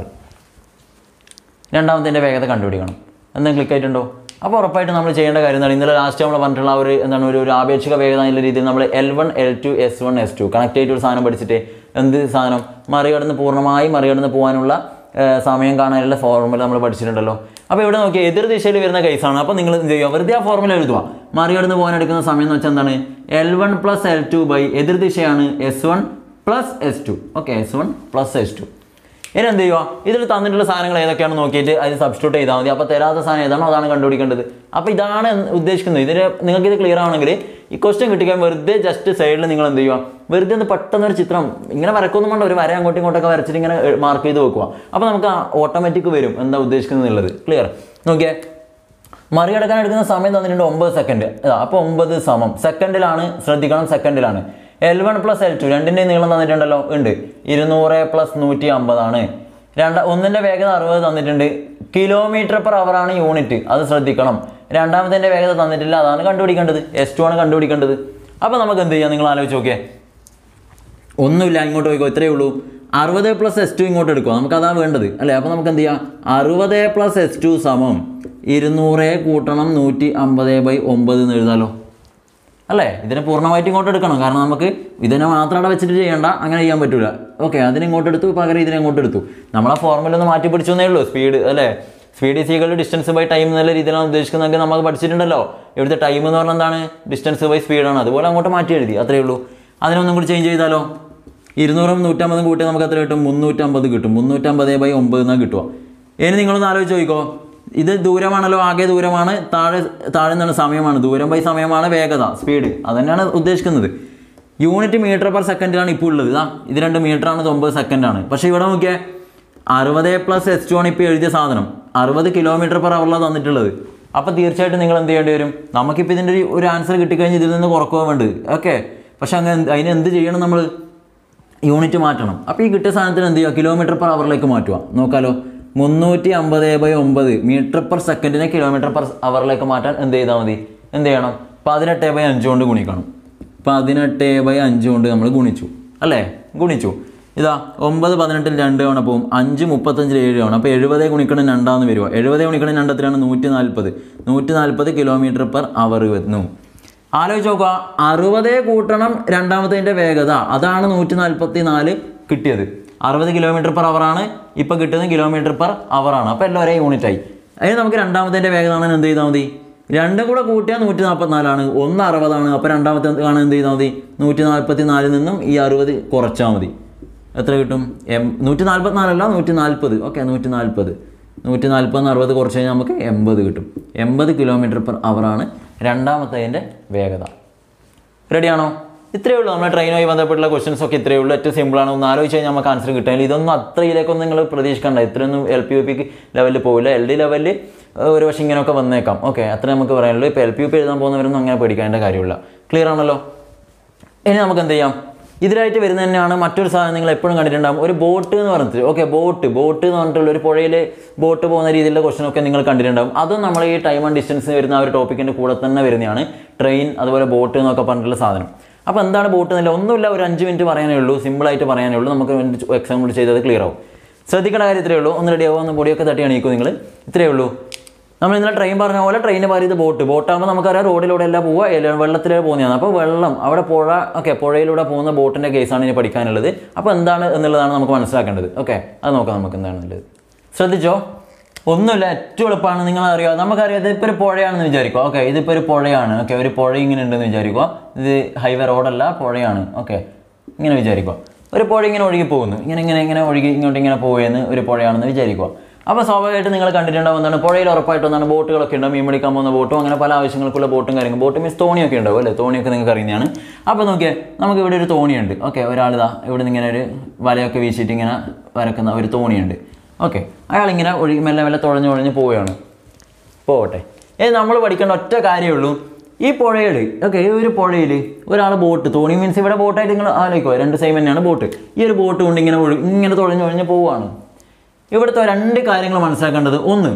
[SPEAKER 1] രണ്ടാമത്തെ വേഗത കണ്ടുപിടിക്കണം എന്തെങ്കിലും ക്ലിക്ക് ആയിട്ടുണ്ടോ അപ്പോൾ ഉറപ്പായിട്ട് നമ്മൾ ചെയ്യേണ്ട കാര്യം എന്താണ് ഇന്നലെ ലാസ്റ്റ് നമ്മൾ പറഞ്ഞിട്ടുള്ള ആ ഒരു എന്താണ് ഒരു ഒരു ആപേക്ഷിക വേഗത എന്നുള്ള രീതിയിൽ നമ്മൾ L one L two S one S two connect ആയിട്ട് ഒരു സാധനം പഠിച്ചിട്ട് എന്ത് സാധനം മറികടന്ന് പൂർണ്ണമായി മറികടന്ന് പോകാനുള്ള ഏഹ്, സമയം കാണാനുള്ള ഫോർമുല നമ്മൾ പഠിച്ചിട്ടുണ്ടല്ലോ അപ്പോൾ ഇവിടെ നോക്കി എതിർ ദിശയിൽ വരുന്ന കേസാണ് അപ്പോൾ നിങ്ങൾ എന്ത് ചെയ്യുക വെറുതെ ആ ഫോർമുല എഴുതുക മറികടന്ന് പോകാൻ എടുക്കുന്ന സമയം എന്ന് വെച്ചാൽ എന്താണ് L one plus L two by എതിർ ദിശയാണ് S one plus S two okay S one plus S two ഇനി എന്ത് ചെയ്യുക ഇതിൽ തന്നിട്ടുള്ള സാധനങ്ങൾ ഏതൊക്കെയാണ് നോക്കിയിട്ട് അതിൽ സബ്സ്റ്റിറ്റ്യൂട്ട് ചെയ്താൽ മതി അപ്പോൾ തരാത്ത സാധനം ഏതാണോ അതാണ് കണ്ടുപിടിക്കേണ്ടത് അപ്പോൾ ഇതാണ് എന്ന് ഉദ്ദേശിക്കുന്നത് ഇതിന് നിങ്ങൾക്ക് ഇത് ക്ലിയർ ആണെങ്കിൽ ഈ ക്വസ്റ്റ്യൻ കിട്ടിക്കാൻ വെറുതെ ജസ്റ്റ് സൈഡിൽ നിങ്ങൾ എന്ത് ചെയ്യുക വെറുതെ ഒന്ന് പെട്ടെന്ന് ഒരു ചിത്രം ഇങ്ങനെ വരക്കൊന്നും വേണ്ട ഒരു വര അങ്ങോട്ടും ഇങ്ങോട്ടൊക്കെ വരച്ചിട്ട് ഇങ്ങനെ മാർക്ക് ചെയ്ത് വെക്കുക അപ്പോൾ നമുക്ക് ഓട്ടോമാറ്റിക് വരും എന്താ ഉദ്ദേശിക്കുന്നത് എന്നുള്ളത് ക്ലിയർ നോക്കിയേ മറികടക്കാൻ എടുക്കുന്ന സമയം തന്നിട്ടുണ്ട് ഒമ്പത് സെക്കൻഡ് അപ്പോൾ ഒമ്പത് സമം സെക്കൻഡിലാണ് ശ്രദ്ധിക്കണം സെക്കൻഡിലാണ് L one plus L two രണ്ടിൻ്റെ നീളം തന്നിട്ടുണ്ടല്ലോ ഉണ്ട് ഇരുന്നൂറ് പ്ലസ് നൂറ്റി അമ്പതാണ് രണ്ട ഒന്നിൻ്റെ വേഗത അറുപത് തന്നിട്ടുണ്ട് കിലോമീറ്റർ പെർ അവർ ആണ് യൂണിറ്റ് അത് ശ്രദ്ധിക്കണം രണ്ടാമത്തെ വേഗത തന്നിട്ടില്ല അതാണ് കണ്ടുപിടിക്കേണ്ടത് എസ് ടു ആണ് കണ്ടുപിടിക്കേണ്ടത് അപ്പോൾ നമുക്ക് എന്ത് ചെയ്യാം നിങ്ങൾ ആലോചിച്ച് നോക്കിയേ ഒന്നുമില്ല ഇങ്ങോട്ട് പോയിക്കോ ഇത്രയേ ഉള്ളൂ അറുപത് പ്ലസ് എസ് ടു ഇങ്ങോട്ട് എടുക്കുക നമുക്ക് അതാ വേണ്ടത് അല്ലേ അപ്പോൾ നമുക്ക് എന്ത് ചെയ്യാം അറുപത് പ്ലസ് എസ് ടു സമം ഇരുന്നൂറ് കൂട്ടണം നൂറ്റി അമ്പത് ബൈ ഒമ്പത് എന്ന് എഴുതാലോ അല്ലേ ഇതിനെ പൂർണ്ണമായിട്ട് ഇങ്ങോട്ട് എടുക്കണം കാരണം നമുക്ക് ഇതിനെ മാത്രം അവിടെ വെച്ചിട്ട് ചെയ്യണ്ട അങ്ങനെ ചെയ്യാൻ പറ്റൂല ഓക്കെ അതിനെ ഇങ്ങോട്ട് എടുത്തു പകരം ഇതിനെ ഇങ്ങോട്ട് എടുത്തു നമ്മൾ ആ ഫോർമുല ഒന്ന് മാറ്റി പിടിച്ചേ ഉള്ളൂ സ്പീഡ് അല്ലേ സ്പീഡ് ഈസികളുടെ ഡിസ്റ്റൻസ് ബൈ ടൈം എന്നുള്ള രീതിയിലാണ് ഉദ്ദേശിക്കുന്നതെങ്കിൽ നമുക്ക് പഠിച്ചിട്ടുണ്ടല്ലോ ഇവിടുത്തെ ടൈം എന്ന് പറഞ്ഞാൽ എന്താണ് ഡിസ്റ്റൻസ് ബൈ സ്പീഡാണ് അതുപോലെ അങ്ങോട്ട് മാറ്റി എഴുതി അത്രയേ ഉള്ളൂ അതിനൊന്നും കൂടി ചേഞ്ച് ചെയ്താലോ ഇരുന്നൂറും നൂറ്റമ്പതും കൂട്ടി നമുക്ക് എത്ര കിട്ടും മുന്നൂറ്റമ്പത് കിട്ടും മുന്നൂറ്റമ്പത് ബൈ ഒമ്പത് എന്നാ കിട്ടുക ഇനി നിങ്ങളൊന്ന് ആലോചിച്ച് നോക്കിക്കോ ഇത് ദൂരമാണല്ലോ ആകെ ദൂരമാണ് താഴെ താഴെ നിന്നാണ് സമയമാണ് ദൂരം ബൈ സമയമാണ് വേഗത സ്പീഡ് അതന്നെയാണ് ഉദ്ദേശിക്കുന്നത് യൂണിറ്റ് മീറ്റർ പെർ സെക്കൻഡിലാണ് ഇപ്പോൾ ഉള്ളത് ഇതാ ഇത് രണ്ട് മീറ്റർ ആണ് ഇത് ഒമ്പത് സെക്കൻഡാണ് പക്ഷേ ഇവിടെ നോക്കിയേ അറുപത് പ്ലസ് എസ് ടു ആണ് ഇപ്പോൾ എഴുതിയ സാധനം അറുപത് കിലോമീറ്റർ പെർ അവറിലാണ് തന്നിട്ടുള്ളത് അപ്പോൾ തീർച്ചയായിട്ടും നിങ്ങൾ എന്ത് ചെയ്യേണ്ടി വരും നമുക്കിപ്പോൾ ഇതിൻ്റെ ഒരു ഒരു ആൻസർ കിട്ടിക്കഴിഞ്ഞ് ഇതിൽ നിന്ന് കുറക്കുക വേണ്ടത് ഓക്കെ പക്ഷെ അങ്ങനെ എന്ത്- അതിന് എന്ത് ചെയ്യണം നമ്മൾ യൂണിറ്റ് മാറ്റണം അപ്പോൾ ഈ കിട്ടിയ സാധനത്തിന് എന്ത് ചെയ്യുക കിലോമീറ്റർ പെർ അവറിലേക്ക് മാറ്റുക നോക്കാലോ മുന്നൂറ്റി അമ്പത് ബൈ ഒമ്പത് മീറ്റർ പെർ സെക്കൻഡിനെ കിലോമീറ്റർ പെർ അവറിലേക്ക് മാറ്റാൻ എന്ത് ചെയ്താൽ മതി എന്ത് ചെയ്യണം പതിനെട്ട് ബൈ അഞ്ച് കൊണ്ട് ഗുണിക്കണം പതിനെട്ട് ബൈ അഞ്ച് കൊണ്ട് നമ്മൾ ഗുണിച്ചു അല്ലേ ഗുണിച്ചു ഇതാ ഒമ്പത് പതിനെട്ടിൽ രണ്ട് തവണ പോവും അഞ്ച് മുപ്പത്തഞ്ചിൽ ഏഴ് തവണ അപ്പോൾ എഴുപത് ഗുണിക്കണം രണ്ടാന്ന് വരിക എഴുപത് ഗുണിക്കണം രണ്ടത്തിലാണ് നൂറ്റി നാൽപ്പത് നൂറ്റി നാൽപ്പത് കിലോമീറ്റർ പെർ അവർ വരുന്നു ആലോചിച്ച് നോക്കുക അറുപതേ കൂട്ടണം രണ്ടാമത്തെ വേഗത അതാണ് നൂറ്റി നാൽപ്പത്തി നാല് കിട്ടിയത് അറുപത് കിലോമീറ്റർ പെർ അവറാണ് ഇപ്പോൾ കിട്ടുന്നത് കിലോമീറ്റർ പെർ അവറാണ് അപ്പോൾ എല്ലാം ഒരേ യൂണിറ്റ് ആയി അതിന് നമുക്ക് രണ്ടാമത്തെ വേഗത കാണാൻ എന്ത് ചെയ്താൽ മതി രണ്ടും കൂടെ കൂട്ടിയാൽ നൂറ്റി നാൽപ്പത്തിനാലാണ് ഒന്ന് അറുപതാണ് അപ്പോൾ രണ്ടാമത്തെ കാണാൻ എന്ത് ചെയ്താൽ മതി നൂറ്റി നാൽപ്പത്തി നാലിൽ നിന്നും ഈ അറുപത് കുറച്ചാൽ മതി എത്ര കിട്ടും എം നൂറ്റി നാൽപ്പത്തിനാലല്ല നൂറ്റി നാൽപ്പത് ഓക്കെ നൂറ്റി നാൽപ്പത് നൂറ്റി നാൽപ്പത് അറുപത് കുറച്ച് കഴിഞ്ഞാൽ നമുക്ക് എൺപത് കിട്ടും എൺപത് കിലോമീറ്റർ പെർ അവറാണ് രണ്ടാമത്തതിൻ്റെ വേഗത റെഡിയാണോ ഇത്രയേ ഉള്ളൂ നമ്മുടെ ട്രെയിനുമായി ബന്ധപ്പെട്ടുള്ള ക്വസ്റ്റൻസ് ഒക്കെ ഇത്രയേ ഉള്ളൂ ഏറ്റവും സിമ്പിളാണ് ഒന്ന് ആലോചിച്ച് കഴിഞ്ഞാൽ നമുക്ക് ആൻസർ കിട്ടാൻ ഇതൊന്നും അത്ര ഇതിലേക്കൊന്നും നിങ്ങൾ പ്രതീക്ഷിക്കണ്ട ഇത്രയൊന്നും എൽ പി യു പിക്ക് ലെവലിൽ പോകില്ല എൽ ഡി ലെവലിൽ ഒരു പക്ഷേ ഇങ്ങനെയൊക്കെ വന്നേക്കാം ഓക്കെ അത്ര നമുക്ക് പറയാനുള്ളൂ ഇപ്പോൾ എൽ പി യു പി എഴുതാൻ പോകുന്നവരൊന്നും അങ്ങനെ പേടിക്കേണ്ട കാര്യമില്ല ക്ലിയർ ആണല്ലോ ഇനി നമുക്ക് എന്ത് ചെയ്യാം ഇതിലായിട്ട് വരുന്ന തന്നെയാണ് മറ്റൊരു സാധനം നിങ്ങൾ എപ്പോഴും കണ്ടിട്ടുണ്ടാകും ഒരു ബോട്ട് എന്ന് പറഞ്ഞിട്ട് ഓക്കെ ബോട്ട് ബോട്ട് എന്ന് പറഞ്ഞിട്ടുള്ള ഒരു പുഴയിൽ ബോട്ട് പോകുന്ന രീതിയിലുള്ള ക്വസ്റ്റൻ ഒക്കെ നിങ്ങൾ കണ്ടിട്ടുണ്ടാകും അതും നമ്മൾ ഈ ടൈം ആൻഡ് ഡിസ്റ്റൻസ് വരുന്ന ആ ഒരു ടോപ്പിക്കിൻ്റെ കൂടെ തന്നെ വരുന്നതാണ് ട്രെയിൻ അതുപോലെ ബോട്ട് എന്നൊക്കെ പറഞ്ഞിട്ടുള്ള സാധനം അപ്പോൾ എന്താണ് ബോട്ട് എന്നല്ല ഒന്നുമില്ല ഒരു അഞ്ച് മിനിറ്റ് പറയാനേ ഉള്ളൂ സിമ്പിളായിട്ട് പറയാനേ ഉള്ളൂ നമുക്ക് എക്സാമ്പിൾ ചെയ്തത് ക്ലിയർ ആവും ശ്രദ്ധിക്കേണ്ട കാര്യം ഇത്രയേ ഉള്ളൂ ഒന്ന് റെഡി ആവുക ഒന്ന് പൊടിയൊക്കെ തട്ടി അണിയിക്കും നിങ്ങൾ ഇത്രയേ ഉള്ളൂ നമ്മൾ ഇന്നലെ ട്രെയിൻ പറഞ്ഞ പോലെ ട്രെയിന് പകരം ഇത് ബോട്ട് ബോട്ടാകുമ്പോൾ നമുക്കറിയാം റോഡിലൂടെ എല്ലാം പോവുക എല്ലാം വെള്ളത്തിലൂടെ പോകുന്നതാണ് അപ്പോൾ വെള്ളം അവിടെ പുഴ ഓക്കെ പുഴയിലൂടെ പോകുന്ന ബോട്ടിൻ്റെ കേസാണ് ഇനി പഠിക്കാനുള്ളത് അപ്പോൾ എന്താണ് എന്നുള്ളതാണ് നമുക്ക് മനസ്സിലാക്കേണ്ടത് ഓക്കെ അത് നോക്കാം നമുക്ക് എന്താണെന്നുള്ളത് ശ്രദ്ധിച്ചോ ഒന്നുമില്ല ഏറ്റവും എളുപ്പമാണ് നിങ്ങൾ അറിയാം നമുക്കറിയാം ഇതിപ്പോൾ ഒരു പുഴയാണെന്ന് വിചാരിക്കുക ഓക്കെ ഇതിപ്പോൾ ഒരു പുഴയാണ് ഓക്കെ ഒരു പുഴ ഇങ്ങനെ ഉണ്ടെന്ന് വിചാരിക്കുക ഇത് ഹൈവേ റോഡല്ല പുഴയാണ് ഓക്കെ ഇങ്ങനെ വിചാരിക്കുക ഒരു പുഴ ഇങ്ങനെ ഒഴുകി പോകുന്നു ഇങ്ങനെ ഇങ്ങനെ ഇങ്ങനെ ഒഴുകി ഇങ്ങോട്ട് ഇങ്ങനെ പോവുകയെന്ന് ഒരു പുഴയാണെന്ന് വിചാരിക്കുക അപ്പോൾ സ്വാഭാവികമായിട്ട് നിങ്ങൾ കണ്ടിട്ടുണ്ടാവും എന്താണ് പുഴയിൽ ഉറപ്പായിട്ട് ഒന്നാണ് ബോട്ടുകളൊക്കെ ഉണ്ടാവും മീൻ പിടിക്കാൻ പോകുന്ന ബോട്ടും അങ്ങനെ പല ആവശ്യങ്ങൾക്കുള്ള ബോട്ടും കാര്യങ്ങളും ബോട്ട് മീൻസ് തോണിയൊക്കെ ഉണ്ടാവും അല്ലേ തോണിയൊക്കെ നിങ്ങൾക്ക് അറിയുന്നതാണ് അപ്പോൾ നോക്കിയേ നമുക്ക് ഇവിടെ ഒരു തോണിയുണ്ട് ഓക്കെ ഒരാളിതാ ഇവിടെ നിന്ന് ഇങ്ങനെ ഒരു വലയൊക്കെ വീശിയിട്ട് ഇങ്ങനെ വരക്കുന്ന ഒരു തോണിയുണ്ട് ഓക്കെ അയാളിങ്ങനെ ഒഴുകി മെല്ലെ മെല്ലെ തുഴഞ്ഞു തുഴഞ്ഞ് പോവുകയാണ് പോവട്ടെ ഏ നമ്മൾ പഠിക്കേണ്ട ഒറ്റ കാര്യമേ ഉള്ളൂ ഈ പുഴയിൽ ഓക്കെ ഈ ഒരു പുഴയിൽ ഒരാൾ ബോട്ട് തോണി മീൻസ് ഇവിടെ ബോട്ടായിട്ട് നിങ്ങൾ ആലോചിക്കുക രണ്ട് സെയിം തന്നെയാണ് ബോട്ട് ഈ ഒരു ബോട്ട് കൊണ്ട് ഇങ്ങനെ ഒഴു ഇങ്ങനെ തുഴഞ്ഞു തുഴഞ്ഞ് പോവുകയാണ് ഇവിടുത്തെ രണ്ട് കാര്യങ്ങൾ മനസ്സിലാക്കേണ്ടത് ഒന്ന്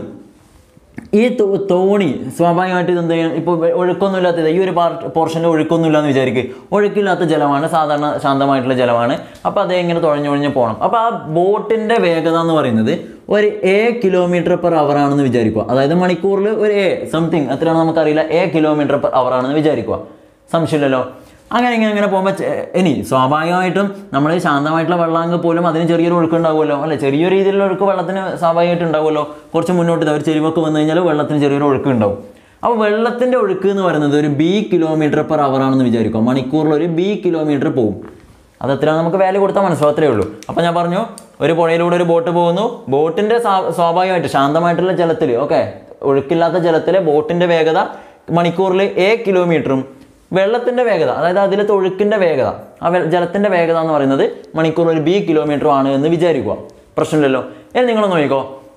[SPEAKER 1] ഈ തോ- തോണി സ്വാഭാവികമായിട്ട് ഇത് എന്ത് ചെയ്യണം ഇപ്പോൾ ഒഴുക്കൊന്നും ഇല്ലാത്തത് ഈ ഒരു പാർട്ട് പോർഷനിൽ ഒഴുക്കൊന്നും ഇല്ലാന്ന് വിചാരിക്കുക ഒഴുക്കില്ലാത്ത ജലമാണ് സാധാരണ ശാന്തമായിട്ടുള്ള ജലമാണ് അപ്പോൾ അതേ ഇങ്ങനെ തുഴഞ്ഞുഴഞ്ഞ് പോകണം അപ്പോൾ ആ ബോട്ടിൻ്റെ വേഗത എന്ന് പറയുന്നത് ഒരു എ കിലോമീറ്റർ പെർ അവർ ആണെന്ന് വിചാരിക്കുക അതായത് മണിക്കൂറിൽ ഒരു എ സംതിങ് എത്രയാണ് നമുക്കറിയില്ല എ കിലോമീറ്റർ പെർ അവർ ആണെന്ന് വിചാരിക്കുക സംശയമില്ലല്ലോ അങ്ങനെ ഇങ്ങനെ ഇങ്ങനെ പോകുമ്പോൾ ചെ- ഇനി സ്വാഭാവികമായിട്ടും നമ്മൾ ശാന്തമായിട്ടുള്ള വെള്ളാങ്ക് പോലും അതിന് ചെറിയൊരു ഒഴുക്ക് ഉണ്ടാവുമല്ലോ അല്ലെ ചെറിയൊരു രീതിയിലുള്ള ഒഴുക്ക് വെള്ളത്തിന് സ്വാഭാവികമായിട്ട് ഉണ്ടാവുമല്ലോ കുറച്ച് മുന്നോട്ട് ഇതാ ഒരു ചെരിവൊക്കെ വന്നു കഴിഞ്ഞാൽ വെള്ളത്തിന് ചെറിയൊരു ഒഴുക്ക് ഉണ്ടാവും അപ്പോൾ വെള്ളത്തിൻ്റെ ഒഴുക്ക് എന്ന് പറയുന്നത് ഒരു ബി കിലോമീറ്റർ പെർ അവർ ആണെന്ന് വിചാരിക്കുക മണിക്കൂറിൽ ഒരു ബി കിലോമീറ്റർ പോകും അത് എത്ര നമുക്ക് വാല്യൂ കൊടുത്താൽ മനസ്സിലാവും അത്രേ ഉള്ളൂ അപ്പോൾ ഞാൻ പറഞ്ഞു ഒരു പുഴയിലൂടെ ഒരു ബോട്ട് പോകുന്നു ബോട്ടിൻ്റെ സ്വാഭാവികമായിട്ട് ശാന്തമായിട്ടുള്ള ജലത്തിൽ ഓക്കെ ഒഴുക്കില്ലാത്ത ജലത്തിലെ ബോട്ടിൻ്റെ വേഗത മണിക്കൂറിൽ എ കിലോമീറ്ററും വെള്ളത്തിൻ്റെ വേഗത അതായത് അതിലത്തെ ഒഴുക്കിൻ്റെ വേഗത ആ വെ- ജലത്തിൻ്റെ വേഗത എന്ന് പറയുന്നത് മണിക്കൂർ ഒരു ബി കിലോമീറ്റർ ആണ് എന്ന് വിചാരിക്കുക പ്രശ്നമില്ലല്ലോ എന്ന് നിങ്ങളൊന്ന് നോക്കിക്കോ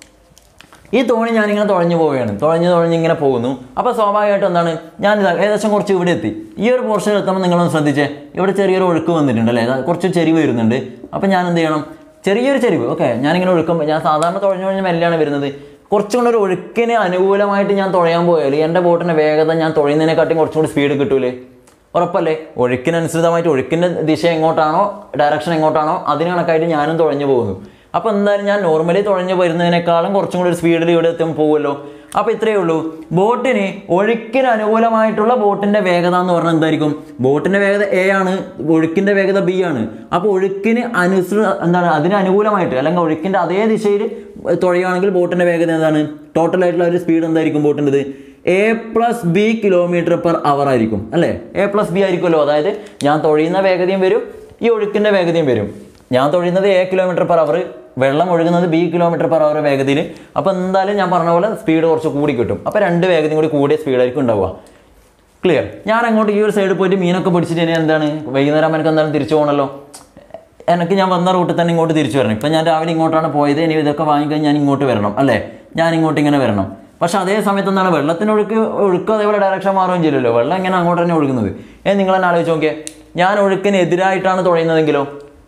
[SPEAKER 1] ഈ തോണി ഞാനിങ്ങനെ തുഴഞ്ഞു പോവുകയാണ് തുഴഞ്ഞ് തുഴഞ്ഞ് ഇങ്ങനെ പോകുന്നു അപ്പോൾ സ്വാഭാവികമായിട്ടും എന്താണ് ഞാൻ ഇതാ ഏകദേശം കുറച്ച് ഇവിടെ എത്തി ഈ ഒരു പോർഷനിൽ എത്തുമ്പോൾ നിങ്ങളൊന്ന് ശ്രദ്ധിച്ചേ ഇവിടെ ചെറിയൊരു ഒഴുക്ക് വന്നിട്ടുണ്ട് അല്ലേ ഇതാ കുറച്ച് ചെരിവ് വരുന്നുണ്ട് അപ്പോൾ ഞാൻ എന്ത് ചെയ്യണം ചെറിയൊരു ചെരിവ് ഓക്കെ ഞാനിങ്ങനെ ഒഴുക്കുമ്പോൾ ഞാൻ സാധാരണ തുഴഞ്ഞു തുഴഞ്ഞ് മെല്ലാണ് വരുന്നത് കുറച്ചും കൂടെ ഒരു ഒഴുക്കിന് അനുകൂലമായിട്ട് ഞാൻ തുഴയാൻ പോയാൽ എൻ്റെ ബോട്ടിൻ്റെ വേഗത ഞാൻ തുഴയുന്നതിനെക്കാട്ടിയും കുറച്ചും കൂടി സ്പീഡ് കിട്ടൂലേ ഉറപ്പല്ലേ ഒഴുക്കിനനുസൃതമായിട്ട് ഒഴുക്കിൻ്റെ ദിശ എങ്ങോട്ടാണോ ഡയറക്ഷൻ എങ്ങോട്ടാണോ അതിന് കണക്കായിട്ട് ഞാനും തുഴഞ്ഞു പോകുന്നു അപ്പോൾ എന്തായാലും ഞാൻ നോർമലി തുഴഞ്ഞു വരുന്നതിനേക്കാളും കുറച്ചും കൂടി ഒരു സ്പീഡിൽ ഇവിടെ എത്തുമ്പോൾ പോകുമല്ലോ അപ്പോൾ ഇത്രയേ ഉള്ളൂ ബോട്ടിന് ഒഴുക്കിന് അനുകൂലമായിട്ടുള്ള ബോട്ടിൻ്റെ വേഗത എന്ന് പറഞ്ഞാൽ എന്തായിരിക്കും ബോട്ടിൻ്റെ വേഗത എ ആണ് ഒഴുക്കിൻ്റെ വേഗത ബി ആണ് അപ്പോൾ ഒഴുക്കിന് അനുസൃത എന്താണ് അതിന് അനുകൂലമായിട്ട് അല്ലെങ്കിൽ ഒഴുക്കിൻ്റെ അതേ ദിശയിൽ തുഴയുകയാണെങ്കിൽ ബോട്ടിൻ്റെ വേഗത എന്താണ് ടോട്ടലായിട്ടുള്ള ഒരു സ്പീഡ് എന്തായിരിക്കും ബോട്ടിൻ്റെത് A plus B kilometre per hour ആയിരിക്കും അല്ലേ എ പ്ലസ് ബി ആയിരിക്കുമല്ലോ അതായത് ഞാൻ തുഴയുന്ന വേഗതയും വരും ഈ ഒഴുക്കിൻ്റെ വേഗതയും വരും ഞാൻ തുഴയുന്നത് എ കിലോമീറ്റർ പെർ അവർ വെള്ളം ഒഴുകുന്നത് ബി കിലോമീറ്റർ പെർ അവർ വേഗതയിൽ അപ്പോൾ എന്തായാലും ഞാൻ പറഞ്ഞ പോലെ സ്പീഡ് കുറച്ച് കൂടി കിട്ടും അപ്പോൾ രണ്ട് വേഗതയും കൂടി കൂടിയ സ്പീഡായിരിക്കും ഉണ്ടാവുക ക്ലിയർ ഞാൻ അങ്ങോട്ട് ഈ ഒരു സൈഡിൽ പോയിട്ട് മീനൊക്കെ പിടിച്ചിട്ട് ഇനി എന്താണ് വൈകുന്നേരം എനിക്ക് എന്തായാലും തിരിച്ചു പോകണമല്ലോ എനിക്ക് ഞാൻ വന്ന റൂട്ടിൽ തന്നെ ഇങ്ങോട്ട് തിരിച്ചു വരണം ഇപ്പം ഞാൻ രാവിലെ ഇങ്ങോട്ടാണ് പോയത് ഇനി ഇതൊക്കെ വാങ്ങിക്കഴിഞ്ഞ് ഞാൻ ഇങ്ങോട്ട് വരണം അല്ലേ ഞാൻ ഇങ്ങോട്ട് ഇങ്ങനെ വരണം പക്ഷെ അതേ സമയത്ത് എന്താണ് വെള്ളത്തിന് ഒഴുക്ക് ഒഴുക്ക് അതേപോലെ ഡയറക്ഷൻ മാറുകയും ചെയ്യില്ലല്ലോ വെള്ളം എങ്ങനെ അങ്ങോട്ട് തന്നെ ഒഴുകുന്നത് ഏ നിങ്ങൾ തന്നെ ആലോചിച്ച് നോക്കിയേ ഞാൻ ഒഴുക്കിന് എതിരായിട്ടാണ് തുഴയുന്നതെങ്കിലോ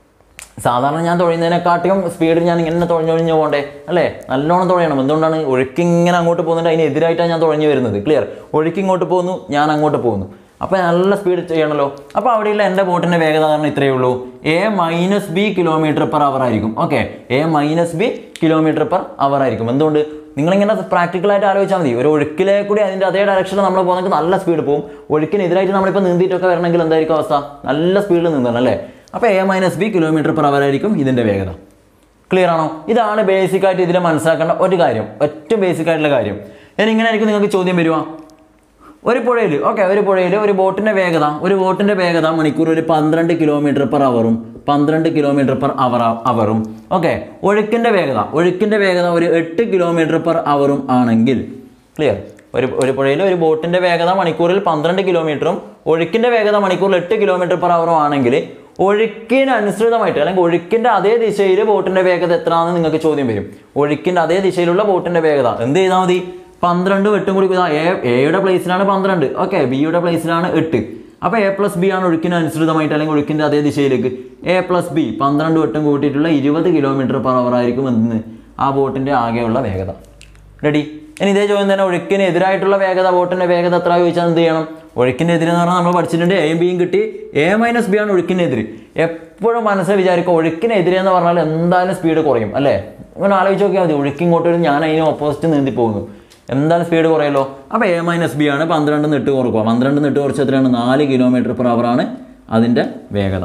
[SPEAKER 1] സാധാരണ ഞാൻ തുഴയുന്നതിനെക്കാട്ടിയും സ്പീഡിൽ ഞാൻ ഇങ്ങനെ തുഴഞ്ഞൊഴിഞ്ഞ് പോകണ്ടേ അല്ലേ നല്ലോണം തുഴയണം എന്തുകൊണ്ടാണ് ഒഴുക്ക് ഇങ്ങനെ അങ്ങോട്ട് പോകുന്നുണ്ട് അതിന് എതിരായിട്ടാണ് ഞാൻ തുഴഞ്ഞു വരുന്നത് ക്ലിയർ ഒഴുക്ക് ഇങ്ങോട്ട് പോകുന്നു ഞാൻ അങ്ങോട്ട് പോകുന്നു അപ്പോൾ നല്ല സ്പീഡ് ചെയ്യണമല്ലോ അപ്പോൾ അവിടെയുള്ള എൻ്റെ ബോട്ടിൻ്റെ വേഗത കാരണം ഇത്രയേ ഉള്ളൂ A minus B kilometre per hour ആയിരിക്കും okay A minus B kilometre per hour ആയിരിക്കും എന്തുകൊണ്ട് നിങ്ങളിങ്ങനെ പ്രാക്ടിക്കലായിട്ട് ആലോചിച്ചാൽ മതി ഒരു ഒഴുക്കിലെ കൂടി അതിൻ്റെ അതേ ഡയറക്ഷനിൽ നമ്മൾ പോകുന്നെങ്കിൽ നല്ല സ്പീഡ് പോകും ഒഴുക്കിനെതിരായിട്ട് നമ്മളിപ്പോൾ നീന്തിയിട്ടൊക്കെ വരണമെങ്കിൽ എന്തായിരിക്കും അവസ്ഥ നല്ല സ്പീഡിൽ നീന്തണം അല്ലേ അപ്പോൾ A minus B kilometre per hour ആയിരിക്കും ഇതിൻ്റെ വേഗത ക്ലിയർ ആണോ ഇതാണ് ബേസിക് ആയിട്ട് ഇതിൽ മനസ്സിലാക്കേണ്ട ഒരു കാര്യം ഏറ്റവും ബേസിക് ആയിട്ടുള്ള കാര്യം ഇനി ഇങ്ങനെ ആയിരിക്കും നിങ്ങൾക്ക് ചോദ്യം വരുക ഒരു പുഴയിൽ ഓക്കെ ഒരു പുഴയിൽ ഒരു ബോട്ടിൻ്റെ വേഗത ഒരു ബോട്ടിൻ്റെ വേഗത മണിക്കൂർ ഒരു പന്ത്രണ്ട് കിലോമീറ്റർ പെർ അവറും പന്ത്രണ്ട് കിലോമീറ്റർ പെർ അവർ അവറും ഓക്കെ ഒഴുക്കിൻ്റെ വേഗത ഒഴുക്കിൻ്റെ വേഗത ഒരു എട്ട് കിലോമീറ്റർ പെർ അവറും ആണെങ്കിൽ ക്ലിയർ ഒരു ഒരു പുഴയിൽ ഒരു ബോട്ടിൻ്റെ വേഗത മണിക്കൂറിൽ പന്ത്രണ്ട് കിലോമീറ്ററും ഒഴുക്കിൻ്റെ വേഗത മണിക്കൂറിൽ എട്ട് കിലോമീറ്റർ പെർ അവറും ആണെങ്കിൽ ഒഴുക്കിന് അനുസൃതമായിട്ട് അല്ലെങ്കിൽ ഒഴുക്കിൻ്റെ അതേ ദിശയിൽ ബോട്ടിൻ്റെ വേഗത എത്രയാണെന്ന് നിങ്ങൾക്ക് ചോദ്യം വരും ഒഴുക്കിൻ്റെ അതേ ദിശയിലുള്ള ബോട്ടിൻ്റെ വേഗത എന്ത് ചെയ്താൽ മതി പന്ത്രണ്ട് എട്ടും കൂടി ഇതാ എ എയുടെ പ്ലേസിലാണ് പന്ത്രണ്ട് ഓക്കെ ബിയുടെ പ്ലേസിലാണ് എട്ട് അപ്പോൾ എ പ്ലസ് ബി ആണ് ഒഴുക്കിന് അനുസൃതമായിട്ട് അല്ലെങ്കിൽ ഒഴുക്കിൻ്റെ അതേ ദിശയിലേക്ക് എ പ്ലസ് ബി പന്ത്രണ്ട് എട്ടും കൂട്ടിയിട്ടുള്ള ഇരുപത് കിലോമീറ്റർ പെർ അവർ ആയിരിക്കും എന്ന് ആ ബോട്ടിൻ്റെ ആകെയുള്ള വേഗത റെഡി ഇനി ഇതേ ചോദ്യം തന്നെ ഒഴുക്കിന് എതിരായിട്ടുള്ള വേഗത ബോട്ടിൻ്റെ വേഗത എത്ര ചോദിച്ചാൽ എന്ത് ചെയ്യണം ഒഴുക്കിനെതിരെ എന്ന് പറഞ്ഞാൽ നമ്മൾ പഠിച്ചിട്ടുണ്ട് എയും ബിയും കിട്ടി എ മൈനസ് ബി ആണ് ഒഴുക്കിനെതിരെ എപ്പോഴും മനസ്സിൽ വിചാരിക്കുക ഒഴുക്കിനെതിരെ എന്ന് പറഞ്ഞാൽ എന്തായാലും സ്പീഡ് കുറയും അല്ലേ ഇങ്ങനെ ആലോചിച്ച് നോക്കിയാൽ മതി ഒഴുക്കി ഇങ്ങോട്ട് വരും ഞാൻ അതിന് ഓപ്പോസിറ്റ് നീന്തി പോകുന്നു എന്തായാലും സ്പീഡ് കുറയല്ലോ അപ്പോൾ എ മൈനസ് ബി ആണ് പന്ത്രണ്ട് നിട്ട് കുറക്കുക പന്ത്രണ്ട് നിട്ട് കുറച്ച് എത്രയാണ് നാല് കിലോമീറ്റർ പെർ അവർ ആണ് അതിൻ്റെ വേഗത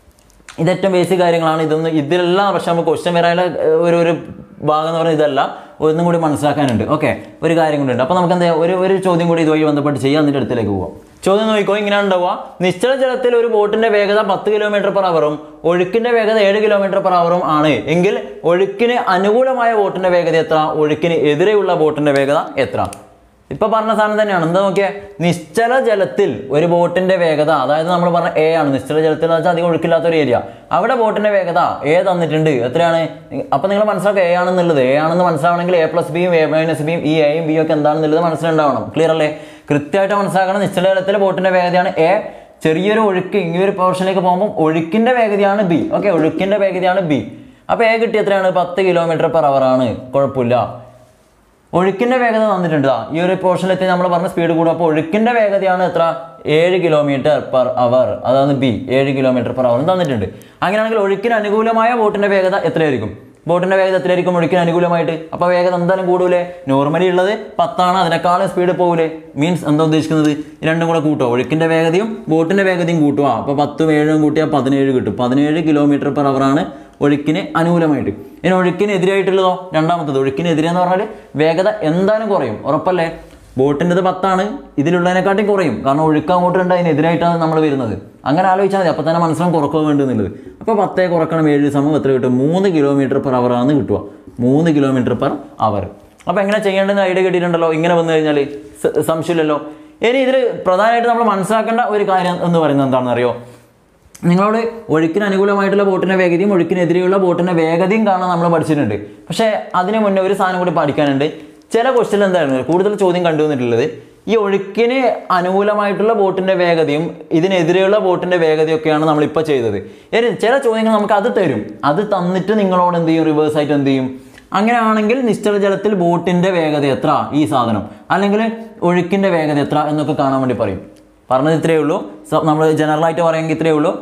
[SPEAKER 1] ഇത് ഏറ്റവും ബേസിക് കാര്യങ്ങളാണ് ഇതൊന്നും ഇതിലെല്ലാം പക്ഷെ നമുക്ക് ക്വസ്റ്റ്യൻ വരാനുള്ള ഏഹ്, ഒരു ഒരു ഭാഗം എന്ന് പറഞ്ഞാൽ ഇതല്ല ഒന്നും കൂടി മനസ്സിലാക്കാനുണ്ട് ഓക്കെ ഒരു കാര്യം കൂടി ഉണ്ട് അപ്പോൾ നമുക്ക് എന്താ ഒരു ഒരു ചോദ്യം കൂടി ഇതുവഴി ബന്ധപ്പെട്ട് ചെയ്യാം അതിൻ്റെ അടുത്തേക്ക് പോവാം ചോദ്യം നോക്കിക്കോ ഇങ്ങനെ ഉണ്ടാവുക നിശ്ചല ജലത്തിൽ ഒരു ബോട്ടിന്റെ വേഗത പത്ത് കിലോമീറ്റർ പെർ അവറും ഒഴുക്കിന്റെ വേഗത ഏഴ് കിലോമീറ്റർ പെർ അവറും ആണ് എങ്കിൽ ഒഴുക്കിന് അനുകൂലമായ ബോട്ടിന്റെ വേഗത എത്ര ഒഴുക്കിന് എതിരെയുള്ള ബോട്ടിന്റെ വേഗത എത്ര ഇപ്പൊ പറഞ്ഞ സാധനം തന്നെയാണ് എന്താ നോക്കിയേ നിശ്ചല ജലത്തിൽ ഒരു ബോട്ടിന്റെ വേഗത അതായത് നമ്മൾ പറഞ്ഞ എ ആണ് നിശ്ചല ജലത്തിൽ എന്ന് വെച്ചാൽ അധികം ഒഴുക്കില്ലാത്ത ഒരു ഏരിയ അവിടെ ബോട്ടിന്റെ വേഗത എ തന്നിട്ടുണ്ട് എത്രയാണ് അപ്പൊ നിങ്ങൾ മനസ്സിലാക്കുക എ ആണെന്നുള്ളത് എ ആണെന്ന് മനസ്സിലാവണമെങ്കിൽ എ പ്ലസ് ബിയും എ മൈനസ് ബിയും ഈ എയും ബിയും ഒക്കെ എന്താണെന്നുള്ളത് മനസ്സിലുണ്ടാവണം ക്ലിയർ അല്ലേ കൃത്യമായിട്ട് മനസ്സിലാക്കണം നിശ്ചല ജലത്തിലെ ബോട്ടിന്റെ വേഗതയാണ് എ ചെറിയൊരു ഒഴുക്ക് ഈ ഒരു പോർഷനിലേക്ക് പോകുമ്പോൾ ഒഴുക്കിന്റെ വേഗതയാണ് ബി ഓക്കെ ഒഴുക്കിന്റെ വേഗതയാണ് ബി അപ്പൊ എ കിട്ടി എത്രയാണ് പത്ത് കിലോമീറ്റർ പെർ അവർ ആണ് കുഴപ്പമില്ല ഒഴുക്കിന്റെ വേഗത തന്നിട്ടുണ്ട് ദാ. ഈ ഒരു പോർഷനിലെത്തി നമ്മൾ പറഞ്ഞ സ്പീഡ് കൂടും അപ്പോൾ ഒഴുക്കിന്റെ വേഗതയാണ് എത്ര ഏഴ് കിലോമീറ്റർ പെർ അവർ അതാണ് ബി ഏഴ് കിലോമീറ്റർ പെർ അവർ തന്നിട്ടുണ്ട് അങ്ങനെയാണെങ്കിൽ ഒഴുക്കിന് അനുകൂലമായ ബോട്ടിന്റെ വേഗത എത്രയായിരിക്കും ബോട്ടിന്റെ വേഗത എത്രയായിരിക്കും ഒഴുക്കിന് അനുകൂലമായിട്ട് അപ്പോൾ വേഗത എന്തായാലും കൂടൂലേ നോർമലി ഉള്ളത് പത്താണ് അതിനേക്കാളും സ്പീഡ് പോകൂലേ മീൻസ് എന്താ ഉദ്ദേശിക്കുന്നത് ഈ രണ്ടും കൂടെ കൂട്ടുക ഒഴുക്കിന്റെ വേഗതയും ബോട്ടിന്റെ വേഗതയും കൂട്ടുക അപ്പോൾ പത്തും ഏഴും കൂട്ടിയാൽ പതിനേഴ് കിട്ടും പതിനേഴ് കിലോമീറ്റർ പെർ അവറാണ് ഒഴുക്കിന് അനുകൂലമായിട്ട് ഇനി ഒഴുക്കിന് എതിരായിട്ടുള്ളതോ രണ്ടാമത്തത് ഒഴുക്കിന് എതിരെ എന്ന് പറഞ്ഞാൽ വേഗത എന്തായാലും കുറയും ഉറപ്പല്ലേ ബോട്ടിൻ്റെത് പത്താണ് ഇതിലുള്ളതിനെക്കാട്ടിയും കുറയും കാരണം ഒഴുക്ക് അങ്ങോട്ടുണ്ട് അതിനെതിരായിട്ടാണ് നമ്മൾ വരുന്നത് അങ്ങനെ ആലോചിച്ചാൽ മതി അപ്പോൾ തന്നെ മനസ്സിലാവും കുറക്കുക വേണ്ടുന്നുള്ളത് അപ്പോൾ പത്തേ കുറക്കണം ഏഴ് സമയം എത്ര കിട്ടും മൂന്ന് കിലോമീറ്റർ പെർ അവർ ആണ് കിട്ടുക മൂന്ന് കിലോമീറ്റർ പെർ അവർ അപ്പോൾ എങ്ങനെ ചെയ്യേണ്ടതെന്ന് ഐഡിയ കിട്ടിയിട്ടുണ്ടല്ലോ ഇങ്ങനെ വന്നു കഴിഞ്ഞാൽ സ- സംശയമില്ലല്ലോ ഇനി ഇതിൽ പ്രധാനമായിട്ട് നമ്മൾ മനസ്സിലാക്കേണ്ട ഒരു കാര്യം എന്ന് പറയുന്നത് എന്താണെന്ന് അറിയോ നിങ്ങളോട് ഒഴുക്കിന് അനുകൂലമായിട്ടുള്ള ബോട്ടിന്റെ വേഗതയും ഒഴുക്കിനെതിരെയുള്ള ബോട്ടിന്റെ വേഗതയും കാണാൻ നമ്മൾ പഠിച്ചിട്ടുണ്ട് പക്ഷേ അതിന് മുന്നേ ഒരു സാധനം കൂടി പഠിക്കാനുണ്ട് ചില ക്വസ്റ്റ്യൻ എന്തായിരുന്നു കൂടുതൽ ചോദ്യം കണ്ടുവന്നിട്ടുള്ളത് ഈ ഒഴുക്കിന് അനുകൂലമായിട്ടുള്ള ബോട്ടിന്റെ വേഗതയും ഇതിനെതിരെയുള്ള ബോട്ടിന്റെ വേഗതയൊക്കെയാണ് നമ്മളിപ്പോൾ ചെയ്തത് ഇനി ചില ചോദ്യങ്ങൾ നമുക്ക് അത് തരും അത് തന്നിട്ട് നിങ്ങളോട് എന്ത് ചെയ്യും റിവേഴ്സ് ആയിട്ട് എന്ത് ചെയ്യും അങ്ങനെയാണെങ്കിൽ നിശ്ചല ജലത്തിൽ ബോട്ടിന്റെ വേഗത എത്ര ഈ സാധനം അല്ലെങ്കിൽ ഒഴുക്കിന്റെ വേഗത എത്ര എന്നൊക്കെ കാണാൻ വേണ്ടി പറയും പറഞ്ഞത് ഇത്രയേ ഉള്ളൂ നമ്മൾ ജനറലായിട്ട് പറയുമെങ്കിൽ ഇത്രയേ ഉള്ളൂ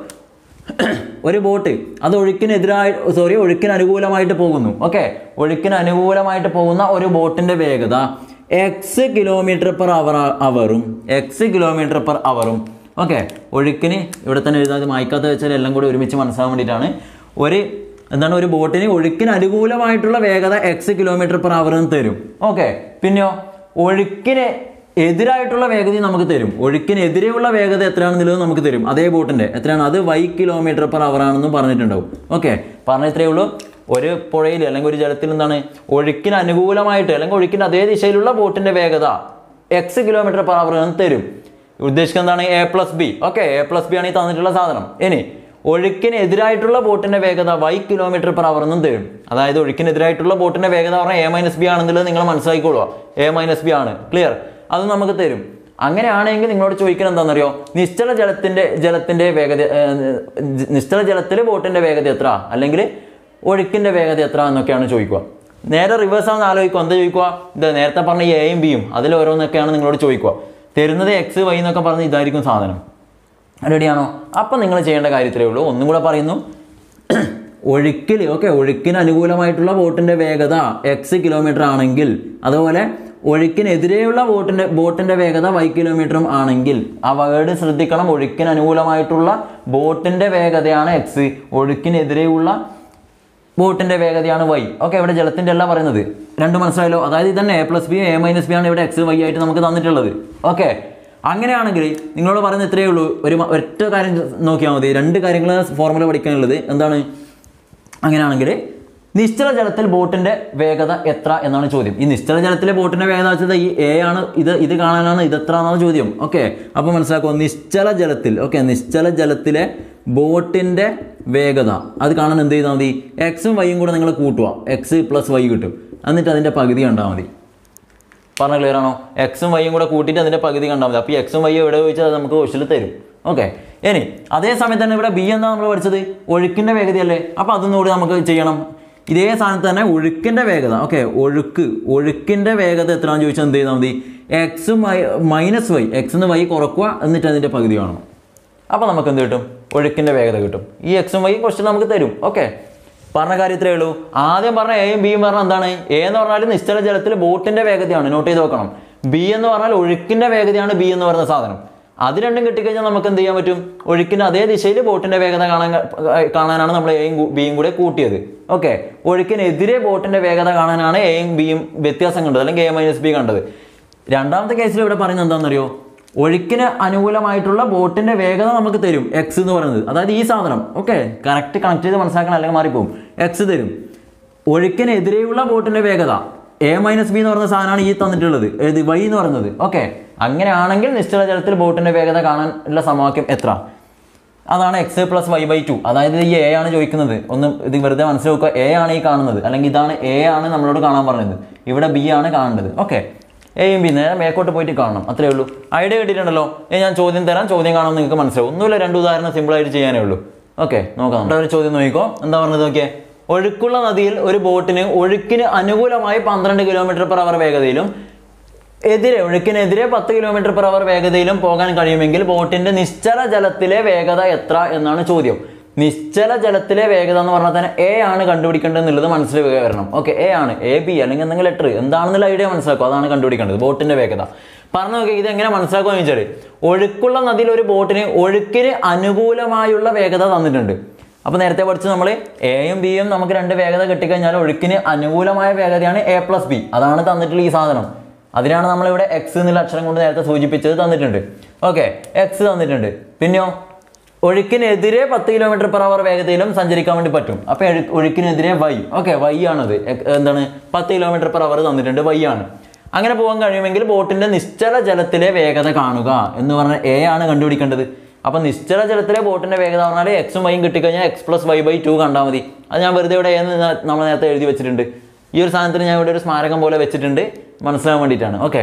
[SPEAKER 1] ഒരു ബോട്ട് അത് ഒഴുക്കിനെതിരായി സോറി ഒഴുക്കിന് അനുകൂലമായിട്ട് പോകുന്നു ഓക്കെ ഒഴുക്കിന് അനുകൂലമായിട്ട് പോകുന്ന ഒരു ബോട്ടിന്റെ വേഗത എക്സ് കിലോമീറ്റർ പെർ അവർ അവറും എക്സ് കിലോമീറ്റർ പെർ അവറും ഓക്കെ ഒഴുക്കിന് ഇവിടെ തന്നെ എഴുതാതെ മായ്ക്കാത്ത വെച്ചാൽ എല്ലാം കൂടി ഒരുമിച്ച് മനസ്സിലാൻ വേണ്ടിയിട്ടാണ് ഒരു എന്താണ് ഒരു ബോട്ടിന് ഒഴുക്കിന് അനുകൂലമായിട്ടുള്ള വേഗത എക്സ് കിലോമീറ്റർ പെർ അവർ തരും ഓക്കെ പിന്നെയോ ഒഴുക്കിന് എതിരായിട്ടുള്ള വേഗതയും നമുക്ക് തരും ഒഴുക്കിനെതിരെയുള്ള വേഗത എത്രയാണെന്നുള്ളത് നമുക്ക് തരും അതേ ബോട്ടിന്റെ എത്രയാണ് അത് വൈ കിലോമീറ്റർ പെർ അവർ ആണെന്നും പറഞ്ഞിട്ടുണ്ടാവും ഓക്കെ പറഞ്ഞ ഇത്രയേ ഉള്ളൂ ഒരു പുഴയിൽ അല്ലെങ്കിൽ ഒരു ജലത്തിൽ എന്താണ് ഒഴുക്കിന് അനുകൂലമായിട്ട് അല്ലെങ്കിൽ ഒഴുക്കിന് അതേ ദിശയിലുള്ള ബോട്ടിന്റെ വേഗത എക്സ് കിലോമീറ്റർ പെർ അവർ തരും ഉദ്ദേശിക്കുന്നത് എന്താണ് A plus B okay A plus B ആണ് ഈ തന്നിട്ടുള്ള സാധനം ഇനി ഒഴുക്കിന് എതിരായിട്ടുള്ള ബോട്ടിന്റെ വേഗത വൈ കിലോമീറ്റർ പെർ അവർ എന്നും തരും അതായത് ഒഴുക്കിനെതിരായിട്ടുള്ള ബോട്ടിന്റെ വേഗത പറഞ്ഞാൽ എ മൈനസ് ബി ആണെന്നുള്ളത് നിങ്ങൾ മനസ്സിലാക്കിക്കൊള്ളുക എ മൈനസ് ബി ആണ് ക്ലിയർ അത് നമുക്ക് തരും അങ്ങനെയാണെങ്കിൽ നിങ്ങളോട് ചോദിക്കുന്നത് എന്താണെന്നറിയോ നിശ്ചല ജലത്തിന്റെ ജലത്തിന്റെ വേഗത ഏഹ്, നിശ്ചല ജലത്തിലെ ബോട്ടിന്റെ വേഗത എത്ര അല്ലെങ്കിൽ ഒഴുക്കിന്റെ വേഗത എത്ര എന്നൊക്കെയാണ് ചോദിക്കുക നേരെ റിവേഴ്സ് ആണെന്ന് ആലോചിക്കുക എന്താ ചോദിക്കുക ഇത് നേരത്തെ പറഞ്ഞ ഈ എയും ബിയും അതിൽ ഓരോന്നൊക്കെയാണ് നിങ്ങളോട് ചോദിക്കുക തരുന്നത് എക്സ് വൈ എന്നൊക്കെ പറഞ്ഞ് ഇതായിരിക്കും സാധനം റെഡിയാണോ അപ്പം നിങ്ങൾ ചെയ്യേണ്ട കാര്യത്തിലേ ഉള്ളൂ ഒന്നും കൂടെ പറയുന്നു ഒഴുക്കിൽ ഓക്കെ ഒഴുക്കിന് അനുകൂലമായിട്ടുള്ള ബോട്ടിന്റെ വേഗത എക്സ് കിലോമീറ്റർ ആണെങ്കിൽ അതുപോലെ ഒഴുക്കിനെതിരെയുള്ള ബോട്ടിന്റെ ബോട്ടിന്റെ വേഗത വൈ കിലോമീറ്ററും ആണെങ്കിൽ ആ വേർഡ് ശ്രദ്ധിക്കണം ഒഴുക്കിന് അനുകൂലമായിട്ടുള്ള ബോട്ടിന്റെ വേഗതയാണ് എക്സ് ഒഴുക്കിനെതിരെയുള്ള ബോട്ടിന്റെ വേഗതയാണ് വൈ ഓക്കെ ഇവിടെ ജലത്തിന്റെ അല്ല പറയുന്നത് രണ്ടും മനസ്സിലായല്ലോ അതായത് ഇതന്നെ A plus B A minus B ആണ് ഇവിടെ എക്സ് വൈ ആയിട്ട് നമുക്ക് തന്നിട്ടുള്ളത് ഓക്കെ അങ്ങനെയാണെങ്കിൽ നിങ്ങളോട് പറയുന്നത് ഇത്രയേ ഉള്ളൂ ഒരു മ- ഒറ്റ കാര്യം നോക്കിയാൽ മതി രണ്ട് കാര്യങ്ങൾ ഫോർമുല പഠിക്കാനുള്ളത് എന്താണ് അങ്ങനെയാണെങ്കിൽ നിശ്ചല ജലത്തിൽ ബോട്ടിന്റെ വേഗത എത്ര എന്നാണ് ചോദ്യം ഈ നിശ്ചല ജലത്തിലെ ബോട്ടിന്റെ വേഗത വെച്ചത് ഈ എ ആണ് ഇത് ഇത് കാണാനാണ് ഇത് എത്ര എന്നാണ് ചോദ്യം ഓക്കെ അപ്പോൾ മനസ്സിലാക്കുക നിശ്ചല ജലത്തിൽ ഓക്കെ നിശ്ചല ജലത്തിലെ ബോട്ടിന്റെ വേഗത അത് കാണാൻ എന്ത് ചെയ്താൽ മതി എക്സും വൈയും കൂടെ നിങ്ങൾ കൂട്ടുക എക്സ് പ്ലസ് വൈ കിട്ടും എന്നിട്ട് അതിന്റെ പകുതി കണ്ടാൽ മതി പറഞ്ഞ ക്ലിയർ ആണോ എക്സും വൈയും കൂടെ കൂട്ടിയിട്ട് അതിന്റെ പകുതി കണ്ടാൽ മതി അപ്പോൾ എക്സും വൈയും എവിടെ ചോദിച്ചാൽ അത് നമുക്ക് ക്വസ്റ്റിൽ തരും ഓക്കെ ഇനി അതേ സമയത്ത് തന്നെ ഇവിടെ ബി എന്താ നമ്മൾ പഠിച്ചത് ഒഴുക്കിന്റെ വേഗതയല്ലേ അപ്പോൾ അതൊന്നുകൂടി നമുക്ക് ചെയ്യണം ഇതേ സ്ഥാനത്ത് തന്നെ ഒഴുക്കിൻ്റെ വേഗത ഓക്കെ ഒഴുക്ക് ഒഴുക്കിൻ്റെ വേഗത എത്രയാണെന്ന് ചോദിച്ചാൽ എന്ത് ചെയ്താൽ മതി എക്സ് മൈനസ് വൈ എക്സ് എന്ന് വൈ കുറക്കുക എന്നിട്ട് അതിൻ്റെ പകുതി കാണണം അപ്പോൾ നമുക്ക് എന്ത് കിട്ടും ഒഴുക്കിൻ്റെ വേഗത കിട്ടും ഈ എക്സും വൈ ക്വസ്റ്റ്യൻ നമുക്ക് തരും ഓക്കെ പറഞ്ഞ കാര്യം ഇത്രയേ ഉള്ളൂ ആദ്യം പറഞ്ഞ എയും ബിയും പറഞ്ഞ എന്താണ് എ എന്ന് പറഞ്ഞാൽ നിശ്ചല ജലത്തിൽ ബോട്ടിൻ്റെ വേഗതയാണ് നോട്ട് ചെയ്ത് നോക്കണം ബി എന്ന് പറഞ്ഞാൽ ഒഴുക്കിൻ്റെ വേഗതയാണ് ബി എന്ന് പറയുന്ന സാധനം അത് രണ്ടും കിട്ടിക്കഴിഞ്ഞാൽ നമുക്ക് എന്ത് ചെയ്യാൻ പറ്റും ഒഴുക്കിൻ്റെ അതേ ദിശയിൽ ബോട്ടിൻ്റെ വേഗത കാണാൻ കാണാനാണ് നമ്മൾ എയും ബിയും കൂടെ കൂട്ടിയത് ഓക്കെ ഒഴുക്കിനെതിരെ ബോട്ടിൻ്റെ വേഗത കാണാനാണ് എയും ബിയും വ്യത്യാസം കണ്ടത് അല്ലെങ്കിൽ എ മൈനസ് ബി കണ്ടത് രണ്ടാമത്തെ കേസിൽ ഇവിടെ പറയുന്നത് എന്താണെന്നറിയോ ഒഴുക്കിന് അനുകൂലമായിട്ടുള്ള ബോട്ടിന്റെ വേഗത നമുക്ക് തരും എക്സ് എന്ന് പറയുന്നത് അതായത് ഈ സാധനം ഓക്കെ കറക്റ്റ് കണക്ട് ചെയ്ത് മനസ്സിലാക്കണം അല്ലെങ്കിൽ മാറിപ്പോവും എക്സ് തരും ഒഴുക്കിനെതിരെയുള്ള ബോട്ടിന്റെ വേഗത എ മൈനസ് ബി എന്ന് പറയുന്ന സാധനമാണ് ഈ തന്നിട്ടുള്ളത് ഏത് വൈ എന്ന് പറയുന്നത് ഓക്കെ അങ്ങനെയാണെങ്കിൽ നിശ്ചല ജലത്തിൽ ബോട്ടിന്റെ വേഗത കാണാനുള്ള സമവാക്യം എത്ര അതാണ് x plus y by two അതായത് ഈ എ ആണ് ചോദിക്കുന്നത് ഒന്ന് ഇത് വെറുതെ മനസ്സിലാക്കുക എ ആണ് ഈ കാണുന്നത് അല്ലെങ്കിൽ ഇതാണ് എ ആണ് നമ്മളോട് കാണാൻ പറഞ്ഞത് ഇവിടെ ബി ആണ് കാണേണ്ടത് ഓക്കെ എയും ബി നേരെ മേക്കോട്ട് പോയിട്ട് കാണണം അത്രേ ഉള്ളൂ ഐഡിയ കിട്ടിയിട്ടുണ്ടല്ലോ ഏ ഞാൻ ചോദ്യം തരാം ചോദ്യം കാണാൻ നിങ്ങൾക്ക് മനസ്സിലാവും ഒന്നുമില്ല രണ്ട് ഉദാഹരണം സിമ്പിൾ ആയിട്ട് ചെയ്യാനേ ഉള്ളൂ ഓക്കെ നോക്കാം നമ്മുടെ ഒരു ചോദ്യം നോക്കിക്കോ എന്താ പറഞ്ഞത് നോക്കിയേ ഒഴുക്കുള്ള നദിയിൽ ഒരു ബോട്ടിന് ഒഴുക്കിന് അനുകൂലമായി പന്ത്രണ്ട് കിലോമീറ്റർ പെർ അവർ വേഗതയിലും എതിരെ ഒഴുക്കിനെതിരെ പത്ത് കിലോമീറ്റർ പെർ അവർ വേഗതയിലും പോകാൻ കഴിയുമെങ്കിൽ ബോട്ടിന്റെ നിശ്ചല ജലത്തിലെ വേഗത എത്ര എന്നാണ് ചോദ്യം നിശ്ചല ജലത്തിലെ വേഗത എന്ന് പറഞ്ഞാൽ തന്നെ എ ആണ് കണ്ടുപിടിക്കേണ്ടത് എന്നുള്ളത് മനസ്സിൽ വരണം ഓക്കെ എ ആണ് എ ബി അല്ലെങ്കിൽ എന്തെങ്കിലും ലെറ്റർ എന്താണെന്നുള്ള ഐഡിയ മനസ്സിലാക്കും അതാണ് കണ്ടുപിടിക്കേണ്ടത് ബോട്ടിന്റെ വേഗത പറഞ്ഞു നോക്കി ഇത് എങ്ങനെ മനസ്സിലാക്കുക വെച്ചാൽ ഒഴുക്കുള്ള നദിയിൽ ഒരു ബോട്ടിന് ഒഴുക്കിന് അനുകൂലമായുള്ള വേഗത തന്നിട്ടുണ്ട് അപ്പോൾ നേരത്തെ പഠിച്ച് നമ്മൾ എയും ബിയും നമുക്ക് രണ്ട് വേഗത കിട്ടിക്കഴിഞ്ഞാൽ ഒഴുക്കിന് അനുകൂലമായ വേഗതയാണ് എ പ്ലസ് ബി അതാണ് തന്നിട്ടുള്ള ഈ സാധനം അതിനാണ് നമ്മളിവിടെ എക്സ് എന്നുള്ള അക്ഷരം കൊണ്ട് നേരത്തെ സൂചിപ്പിച്ചത് തന്നിട്ടുണ്ട് ഓക്കെ എക്സ് തന്നിട്ടുണ്ട് പിന്നെയോ ഒഴുക്കിനെതിരെ പത്ത് കിലോമീറ്റർ പെർ അവർ വേഗതയിലും സഞ്ചരിക്കാൻ വേണ്ടി പറ്റും അപ്പോൾ ഒഴുക്കിനെതിരെ വൈ ഓക്കെ വൈ ആണത് എ- എന്താണ് പത്ത് കിലോമീറ്റർ പെർ അവർ തന്നിട്ടുണ്ട് വൈ ആണ് അങ്ങനെ പോകാൻ കഴിയുമെങ്കിൽ ബോട്ടിന്റെ നിശ്ചല ജലത്തിലെ വേഗത കാണുക എന്ന് പറഞ്ഞാൽ എ ആണ് കണ്ടുപിടിക്കേണ്ടത് അപ്പം നിശ്ചല ജലത്തിലെ ബോട്ടിന്റെ വേഗത പറഞ്ഞാൽ എക്സും വൈയും കിട്ടിക്കഴിഞ്ഞാൽ x plus y by two കണ്ടാൽ മതി അത് ഞാൻ വെറുതെ ഇവിടെ എന്ന് നമ്മൾ നേരത്തെ എഴുതി വെച്ചിട്ടുണ്ട് ഈ ഒരു സാധനത്തിന് ഞാൻ ഇവിടെ ഒരു സ്മാരകം പോലെ വെച്ചിട്ടുണ്ട് മനസ്സിലാവാൻ വേണ്ടിയിട്ടാണ് ഓക്കെ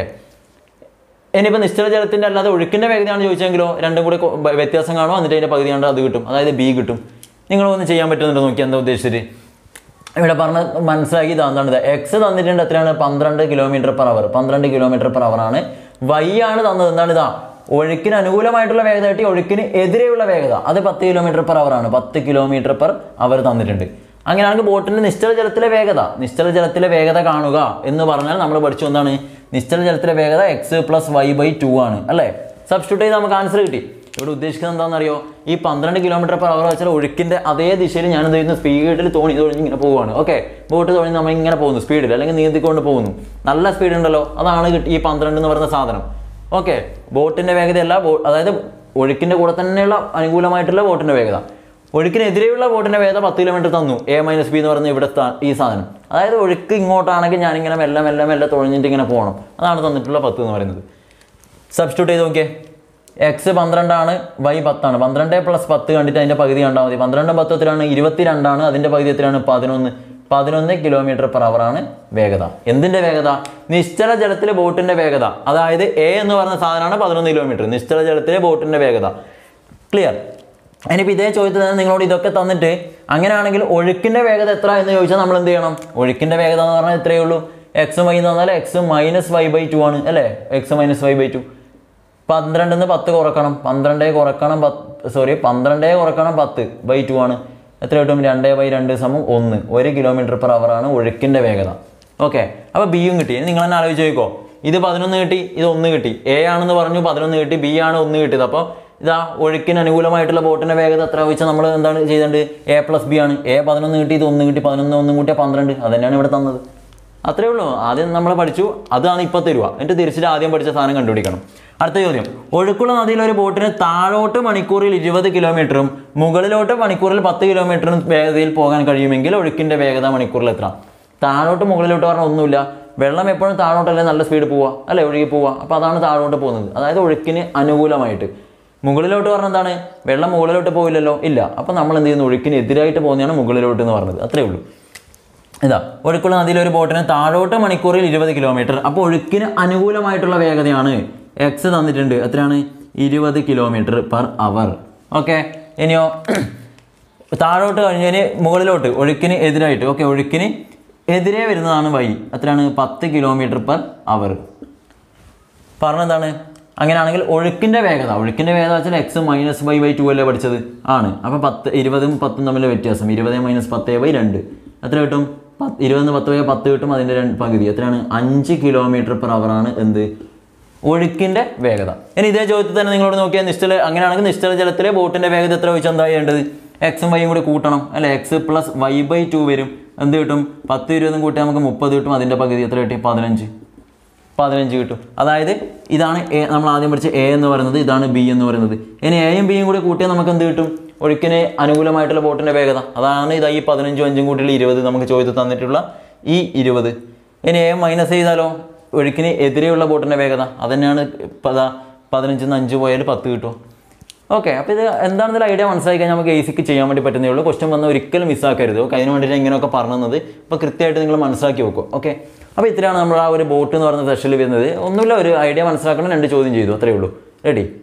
[SPEAKER 1] ഇനിയിപ്പോൾ നിശ്ചല ജലത്തിന്റെ അല്ലാതെ ഒഴുക്കിന്റെ വേഗതയാണ് ചോദിച്ചെങ്കിലോ രണ്ടും കൂടെ കൊ- ബ- വ്യത്യാസം കാണും എന്നിട്ട് അതിന്റെ പകുതി കണ്ട് അത് കിട്ടും അതായത് ബി കിട്ടും നിങ്ങൾ ഒന്ന് ചെയ്യാൻ പറ്റുന്നുണ്ടോ നോക്കി എന്താ ഉദ്ദേശിച്ചത് ഇവിടെ പറഞ്ഞ മനസ്സിലാക്കി ഇതാ എന്താണ് എക്സ് തന്നിട്ടുണ്ട് എത്രയാണ് പന്ത്രണ്ട് കിലോമീറ്റർ പെർ അവർ പന്ത്രണ്ട് കിലോമീറ്റർ പെർ അവർ ആണ് വൈ ആണ് തന്നത് എന്താണ് ഇതാ ഒഴുക്കിന് അനുകൂലമായിട്ടുള്ള വേഗത കിട്ടി ഒഴുക്കിന് എതിരെയുള്ള വേഗത അത് പത്ത് കിലോമീറ്റർ പെർ അവർ ആണ് പത്ത് കിലോമീറ്റർ പെർ അവർ തന്നിട്ടുണ്ട് അങ്ങനെയാണെങ്കിൽ ബോട്ടിന്റെ നിശ്ചല ജലത്തിലെ വേഗത നിശ്ചല ജലത്തിലെ വേഗത കാണുക എന്ന് പറഞ്ഞാൽ നമ്മൾ പഠിച്ചു എന്താണ് നിശ്ചല ജലത്തിലെ വേഗത x plus y by two ആണ് അല്ലേ സബ്സ്റ്റിറ്റ്യൂട്ട് ചെയ്ത് നമുക്ക് ആൻസർ കിട്ടി ഇവിടെ ഉദ്ദേശിക്കുന്നത് എന്താണെന്നറിയോ ഈ പന്ത്രണ്ട് കിലോമീറ്റർ പെർ അവർ വെച്ചാൽ ഒഴുക്കിന്റെ അതേ ദിശയിൽ ഞാൻ എന്ത് ചെയ്യുന്നു സ്പീഡിൽ തോണി തോണി ഇങ്ങനെ പോവുകയാണ് ഓക്കെ ബോട്ട് തോണി നമ്മൾ ഇങ്ങനെ പോകുന്നു സ്പീഡിൽ അല്ലെങ്കിൽ നീന്തിക്കൊണ്ട് പോകുന്നു നല്ല സ്പീഡ് ഉണ്ടല്ലോ അതാണ് കിട്ടി- ഈ പന്ത്രണ്ട് എന്ന് പറയുന്ന സാധനം ഓക്കെ ബോട്ടിന്റെ വേഗതയല്ല ബോ അതായത് ഒഴുക്കിന്റെ കൂടെ തന്നെയുള്ള അനുകൂലമായിട്ടുള്ള ബോട്ടിന്റെ വേഗത ഒഴുക്കിനെതിരെയുള്ള ബോട്ടിന്റെ വേഗത പത്ത് കിലോമീറ്റർ തന്നു എ മൈനസ് ബി എന്ന് പറയുന്ന ഇവിടെ സ്ഥാ- ഈ സാധനം അതായത് ഒഴുക്ക് ഇങ്ങോട്ടാണെങ്കിൽ ഞാനിങ്ങനെ മെല്ലെ മെല്ലെ മെല്ലെ തുഴഞ്ഞിട്ട് ഇങ്ങനെ പോകണം അതാണ് തന്നിട്ടുള്ള പത്ത് എന്ന് പറയുന്നത് സബ്സ്റ്റിറ്റ്യൂട്ട് ചെയ്ത് നോക്കിയേ എക്സ് പന്ത്രണ്ടാണ് വൈ പത്താണ് പന്ത്രണ്ട് പ്ലസ് പത്ത് കണ്ടിട്ട് അതിന്റെ പകുതി കണ്ടാൽ മതി പന്ത്രണ്ടും പത്ത് എത്രയാണ് ഇരുപത്തിരണ്ടാണ് അതിന്റെ പകുതി എത്രയാണ് പതിനൊന്ന് പതിനൊന്ന് കിലോമീറ്റർ പെർ അവർ ആണ് വേഗത എന്തിന്റെ വേഗത നിശ്ചല ജലത്തിലെ ബോട്ടിന്റെ വേഗത അതായത് എ എന്ന് പറയുന്ന സാധനമാണ് പതിനൊന്ന് കിലോമീറ്റർ നിശ്ചല ജലത്തിലെ ബോട്ടിന്റെ വേഗത ക്ലിയർ ഇനിയിപ്പോൾ ഇതേ ചോദ്യത്തിൽ തന്നെ നിങ്ങളോട് ഇതൊക്കെ തന്നിട്ട് അങ്ങനെയാണെങ്കിൽ ഒഴുക്കിന്റെ വേഗത എത്ര എന്ന് ചോദിച്ചാൽ നമ്മൾ എന്ത് ചെയ്യണം ഒഴുക്കിന്റെ വേഗത എന്ന് പറഞ്ഞാൽ ഇത്രയേ ഉള്ളൂ എക്സ് വൈ എന്ന് പറഞ്ഞാൽ x minus y by two ആണ് അല്ലേ x minus y by two പന്ത്രണ്ടിന്ന് പത്ത് കുറക്കണം പന്ത്രണ്ടേ കുറക്കണം പത്ത് സോറി പന്ത്രണ്ടേ കുറക്കണം പത്ത് ബൈ ടു ആണ് എത്ര കിട്ടും രണ്ടേ ബൈ രണ്ട് സമം ഒന്ന് ഒരു കിലോമീറ്റർ പെർ അവർ ആണ് ഒഴുക്കിന്റെ വേഗത ഓക്കെ അപ്പോൾ ബിയും കിട്ടി ഇനി നിങ്ങൾ തന്നെ ആലോചിച്ച് നോക്കോ ഇത് പതിനൊന്ന് കിട്ടി ഇത് ഒന്ന് കിട്ടി എ ആണെന്ന് പറഞ്ഞു പതിനൊന്ന് കിട്ടി ബി ആണ് ഒന്ന് കിട്ടിയത് അപ്പോൾ ഇതാ ഒഴുക്കിന് അനുകൂലമായിട്ടുള്ള ബോട്ടിന്റെ വേഗത എത്ര വെച്ചാൽ നമ്മൾ എന്താണ് ചെയ്തത് എ പ്ലസ് ബി ആണ് എ പതിനൊന്ന് കിട്ടി ഇത് ഒന്ന് കിട്ടി പതിനൊന്ന് ഒന്നും കൂട്ടിയ പന്ത്രണ്ട് അത് തന്നെയാണ് ഇവിടെ തന്നത് അത്രേ ഉള്ളൂ ആദ്യം നമ്മൾ പഠിച്ചു അതാണ് ഇപ്പോൾ തരുക എന്നിട്ട് തിരിച്ചിട്ട് ആദ്യം പഠിച്ച സാധനം കണ്ടുപിടിക്കണം അടുത്ത ചോദ്യം ഒഴുക്കുള്ള നദിയിൽ ഒരു ബോട്ടിന് താഴോട്ട് മണിക്കൂറിൽ ഇരുപത് കിലോമീറ്ററും മുകളിലോട്ട് മണിക്കൂറിൽ പത്ത് കിലോമീറ്ററും വേഗതയിൽ പോകാൻ കഴിയുമെങ്കിൽ ഒഴുക്കിന്റെ വേഗത മണിക്കൂറിൽ എത്ര താഴോട്ട് മുകളിലോട്ട് പറഞ്ഞാൽ ഒന്നുമില്ല വെള്ളം എപ്പോഴും താഴോട്ടല്ലേ നല്ല സ്പീഡ് പോവുക അല്ലേ ഒഴുകി പോവുക അപ്പോൾ അതാണ് താഴോട്ട് പോകുന്നത് അതായത് ഒഴുക്കിന് അനുകൂലമായിട്ട് മുകളിലോട്ട് പറഞ്ഞാൽ എന്താണ് വെള്ളം മുകളിലോട്ട് പോയില്ലല്ലോ ഇല്ല അപ്പോൾ നമ്മൾ എന്ത് ചെയ്യുന്നു ഒഴുക്കിന് എതിരായിട്ട് പോകുന്നതാണ് മുകളിലോട്ട് എന്ന് പറഞ്ഞത് അത്രേ ഉള്ളൂ ഇതാ ഒഴുക്കുള്ള നദിയിൽ ഒരു ബോട്ടിന് താഴോട്ട് മണിക്കൂറിൽ ഇരുപത് കിലോമീറ്റർ അപ്പോൾ ഒഴുക്കിന് അനുകൂലമായിട്ടുള്ള വേഗതയാണ് എക്സ് തന്നിട്ടുണ്ട് എത്രയാണ് ഇരുപത് കിലോമീറ്റർ പെർ അവർ ഓക്കെ ഇനിയോ താഴോട്ട് കഴിഞ്ഞതിന് മുകളിലോട്ട് ഒഴുക്കിന് എതിരായിട്ട് ഓക്കെ ഒഴുക്കിന് എതിരെ വരുന്നതാണ് വഴി എത്രയാണ് പത്ത് കിലോമീറ്റർ പെർ അവർ പറഞ്ഞെന്താണ് അങ്ങനെയാണെങ്കിൽ ഒഴുക്കിൻ്റെ വേഗത ഒഴുക്കിൻ്റെ വേഗത വെച്ചാൽ x minus by by two അല്ലേ പഠിച്ചത് ആണ് അപ്പോൾ പത്ത് ഇരുപതും പത്തും തമ്മിലെ വ്യത്യാസം ഇരുപത് മൈനസ് പത്ത് ബൈ രണ്ട് എത്ര കിട്ടും പത്ത് ഇരുപതിന് പത്ത് ബൈ പത്ത് കിട്ടും അതിൻ്റെ രണ്ട് പകുതി എത്രയാണ് അഞ്ച് കിലോമീറ്റർ പെർ ആണ് എന്ത് ഒഴുക്കിൻ്റെ വേഗത ഇനി ഇതേ ചോദ്യത്തിൽ തന്നെ നിങ്ങളോട് നോക്കിയാൽ നിശ്ചല അങ്ങനെയാണെങ്കിൽ നിശ്ചല ജലത്തിലെ ബോട്ടിൻ്റെ വേഗത എത്ര വെച്ചാൽ എന്താ ചെയ്യേണ്ടത് എക്സും വൈയും കൂടി കൂട്ടണം അല്ലെ x plus y by two വരും എന്ത് കിട്ടും പത്ത് ഇരുപതും കൂട്ടി നമുക്ക് മുപ്പത് കിട്ടും അതിൻ്റെ പകുതി എത്ര കിട്ടി പതിനഞ്ച് പതിനഞ്ച് കിട്ടും അതായത് ഇതാണ് എ നമ്മൾ ആദ്യം പഠിച്ച എ എന്ന് പറയുന്നത് ഇതാണ് ബി എന്ന് പറയുന്നത് ഇനി എയും ബിയും കൂടി കൂട്ടിയാൽ നമുക്ക് എന്ത് കിട്ടും ഒഴുക്കിന് അനുകൂലമായിട്ടുള്ള ബോട്ടിൻ്റെ വേഗത അതാണ് ഇതാ ഈ പതിനഞ്ചും അഞ്ചും കൂട്ടിയുള്ള ഇരുപത് നമുക്ക് ചോദ്യത്തിൽ തന്നിട്ടുള്ള ഈ ഇരുപത് ഇനി എ മൈനസ് ചെയ്താലോ ഒഴുക്കിന് എതിരെയുള്ള ബോട്ടിൻ്റെ വേഗത അതന്നെയാണ് പതാ പതിനഞ്ചിൽ നിന്ന് അഞ്ച് പോയാൽ പത്ത് കിട്ടും ഓക്കെ അപ്പോൾ ഇത് എന്താണെന്നുള്ള ഐഡിയ മനസ്സിലാക്കി കഴിഞ്ഞാൽ നമുക്ക് ഏസിക്ക് ചെയ്യാൻ വേണ്ടി പറ്റുന്നേ ഉള്ളൂ ക്വസ്റ്റ്യൻ വന്നാൽ ഒരിക്കലും മിസ്സാക്കരുത് ഓക്കെ അതിന് വേണ്ടിയിട്ട് ഇങ്ങനെയൊക്കെ പറഞ്ഞത് അപ്പോൾ കൃത്യമായിട്ട് നിങ്ങൾ മനസ്സിലാക്കി വെക്കും ഓക്കെ അപ്പോൾ ഇത്രയാണ് നമ്മൾ ആ ഒരു ബോട്ട് എന്ന് പറയുന്ന സെഷനിൽ വരുന്നത് ഒന്നുമില്ല ഒരു ഐഡിയ മനസ്സിലാക്കണം രണ്ട് ചോദ്യം ചെയ്തു അത്രയേ ഉള്ളൂ റെഡി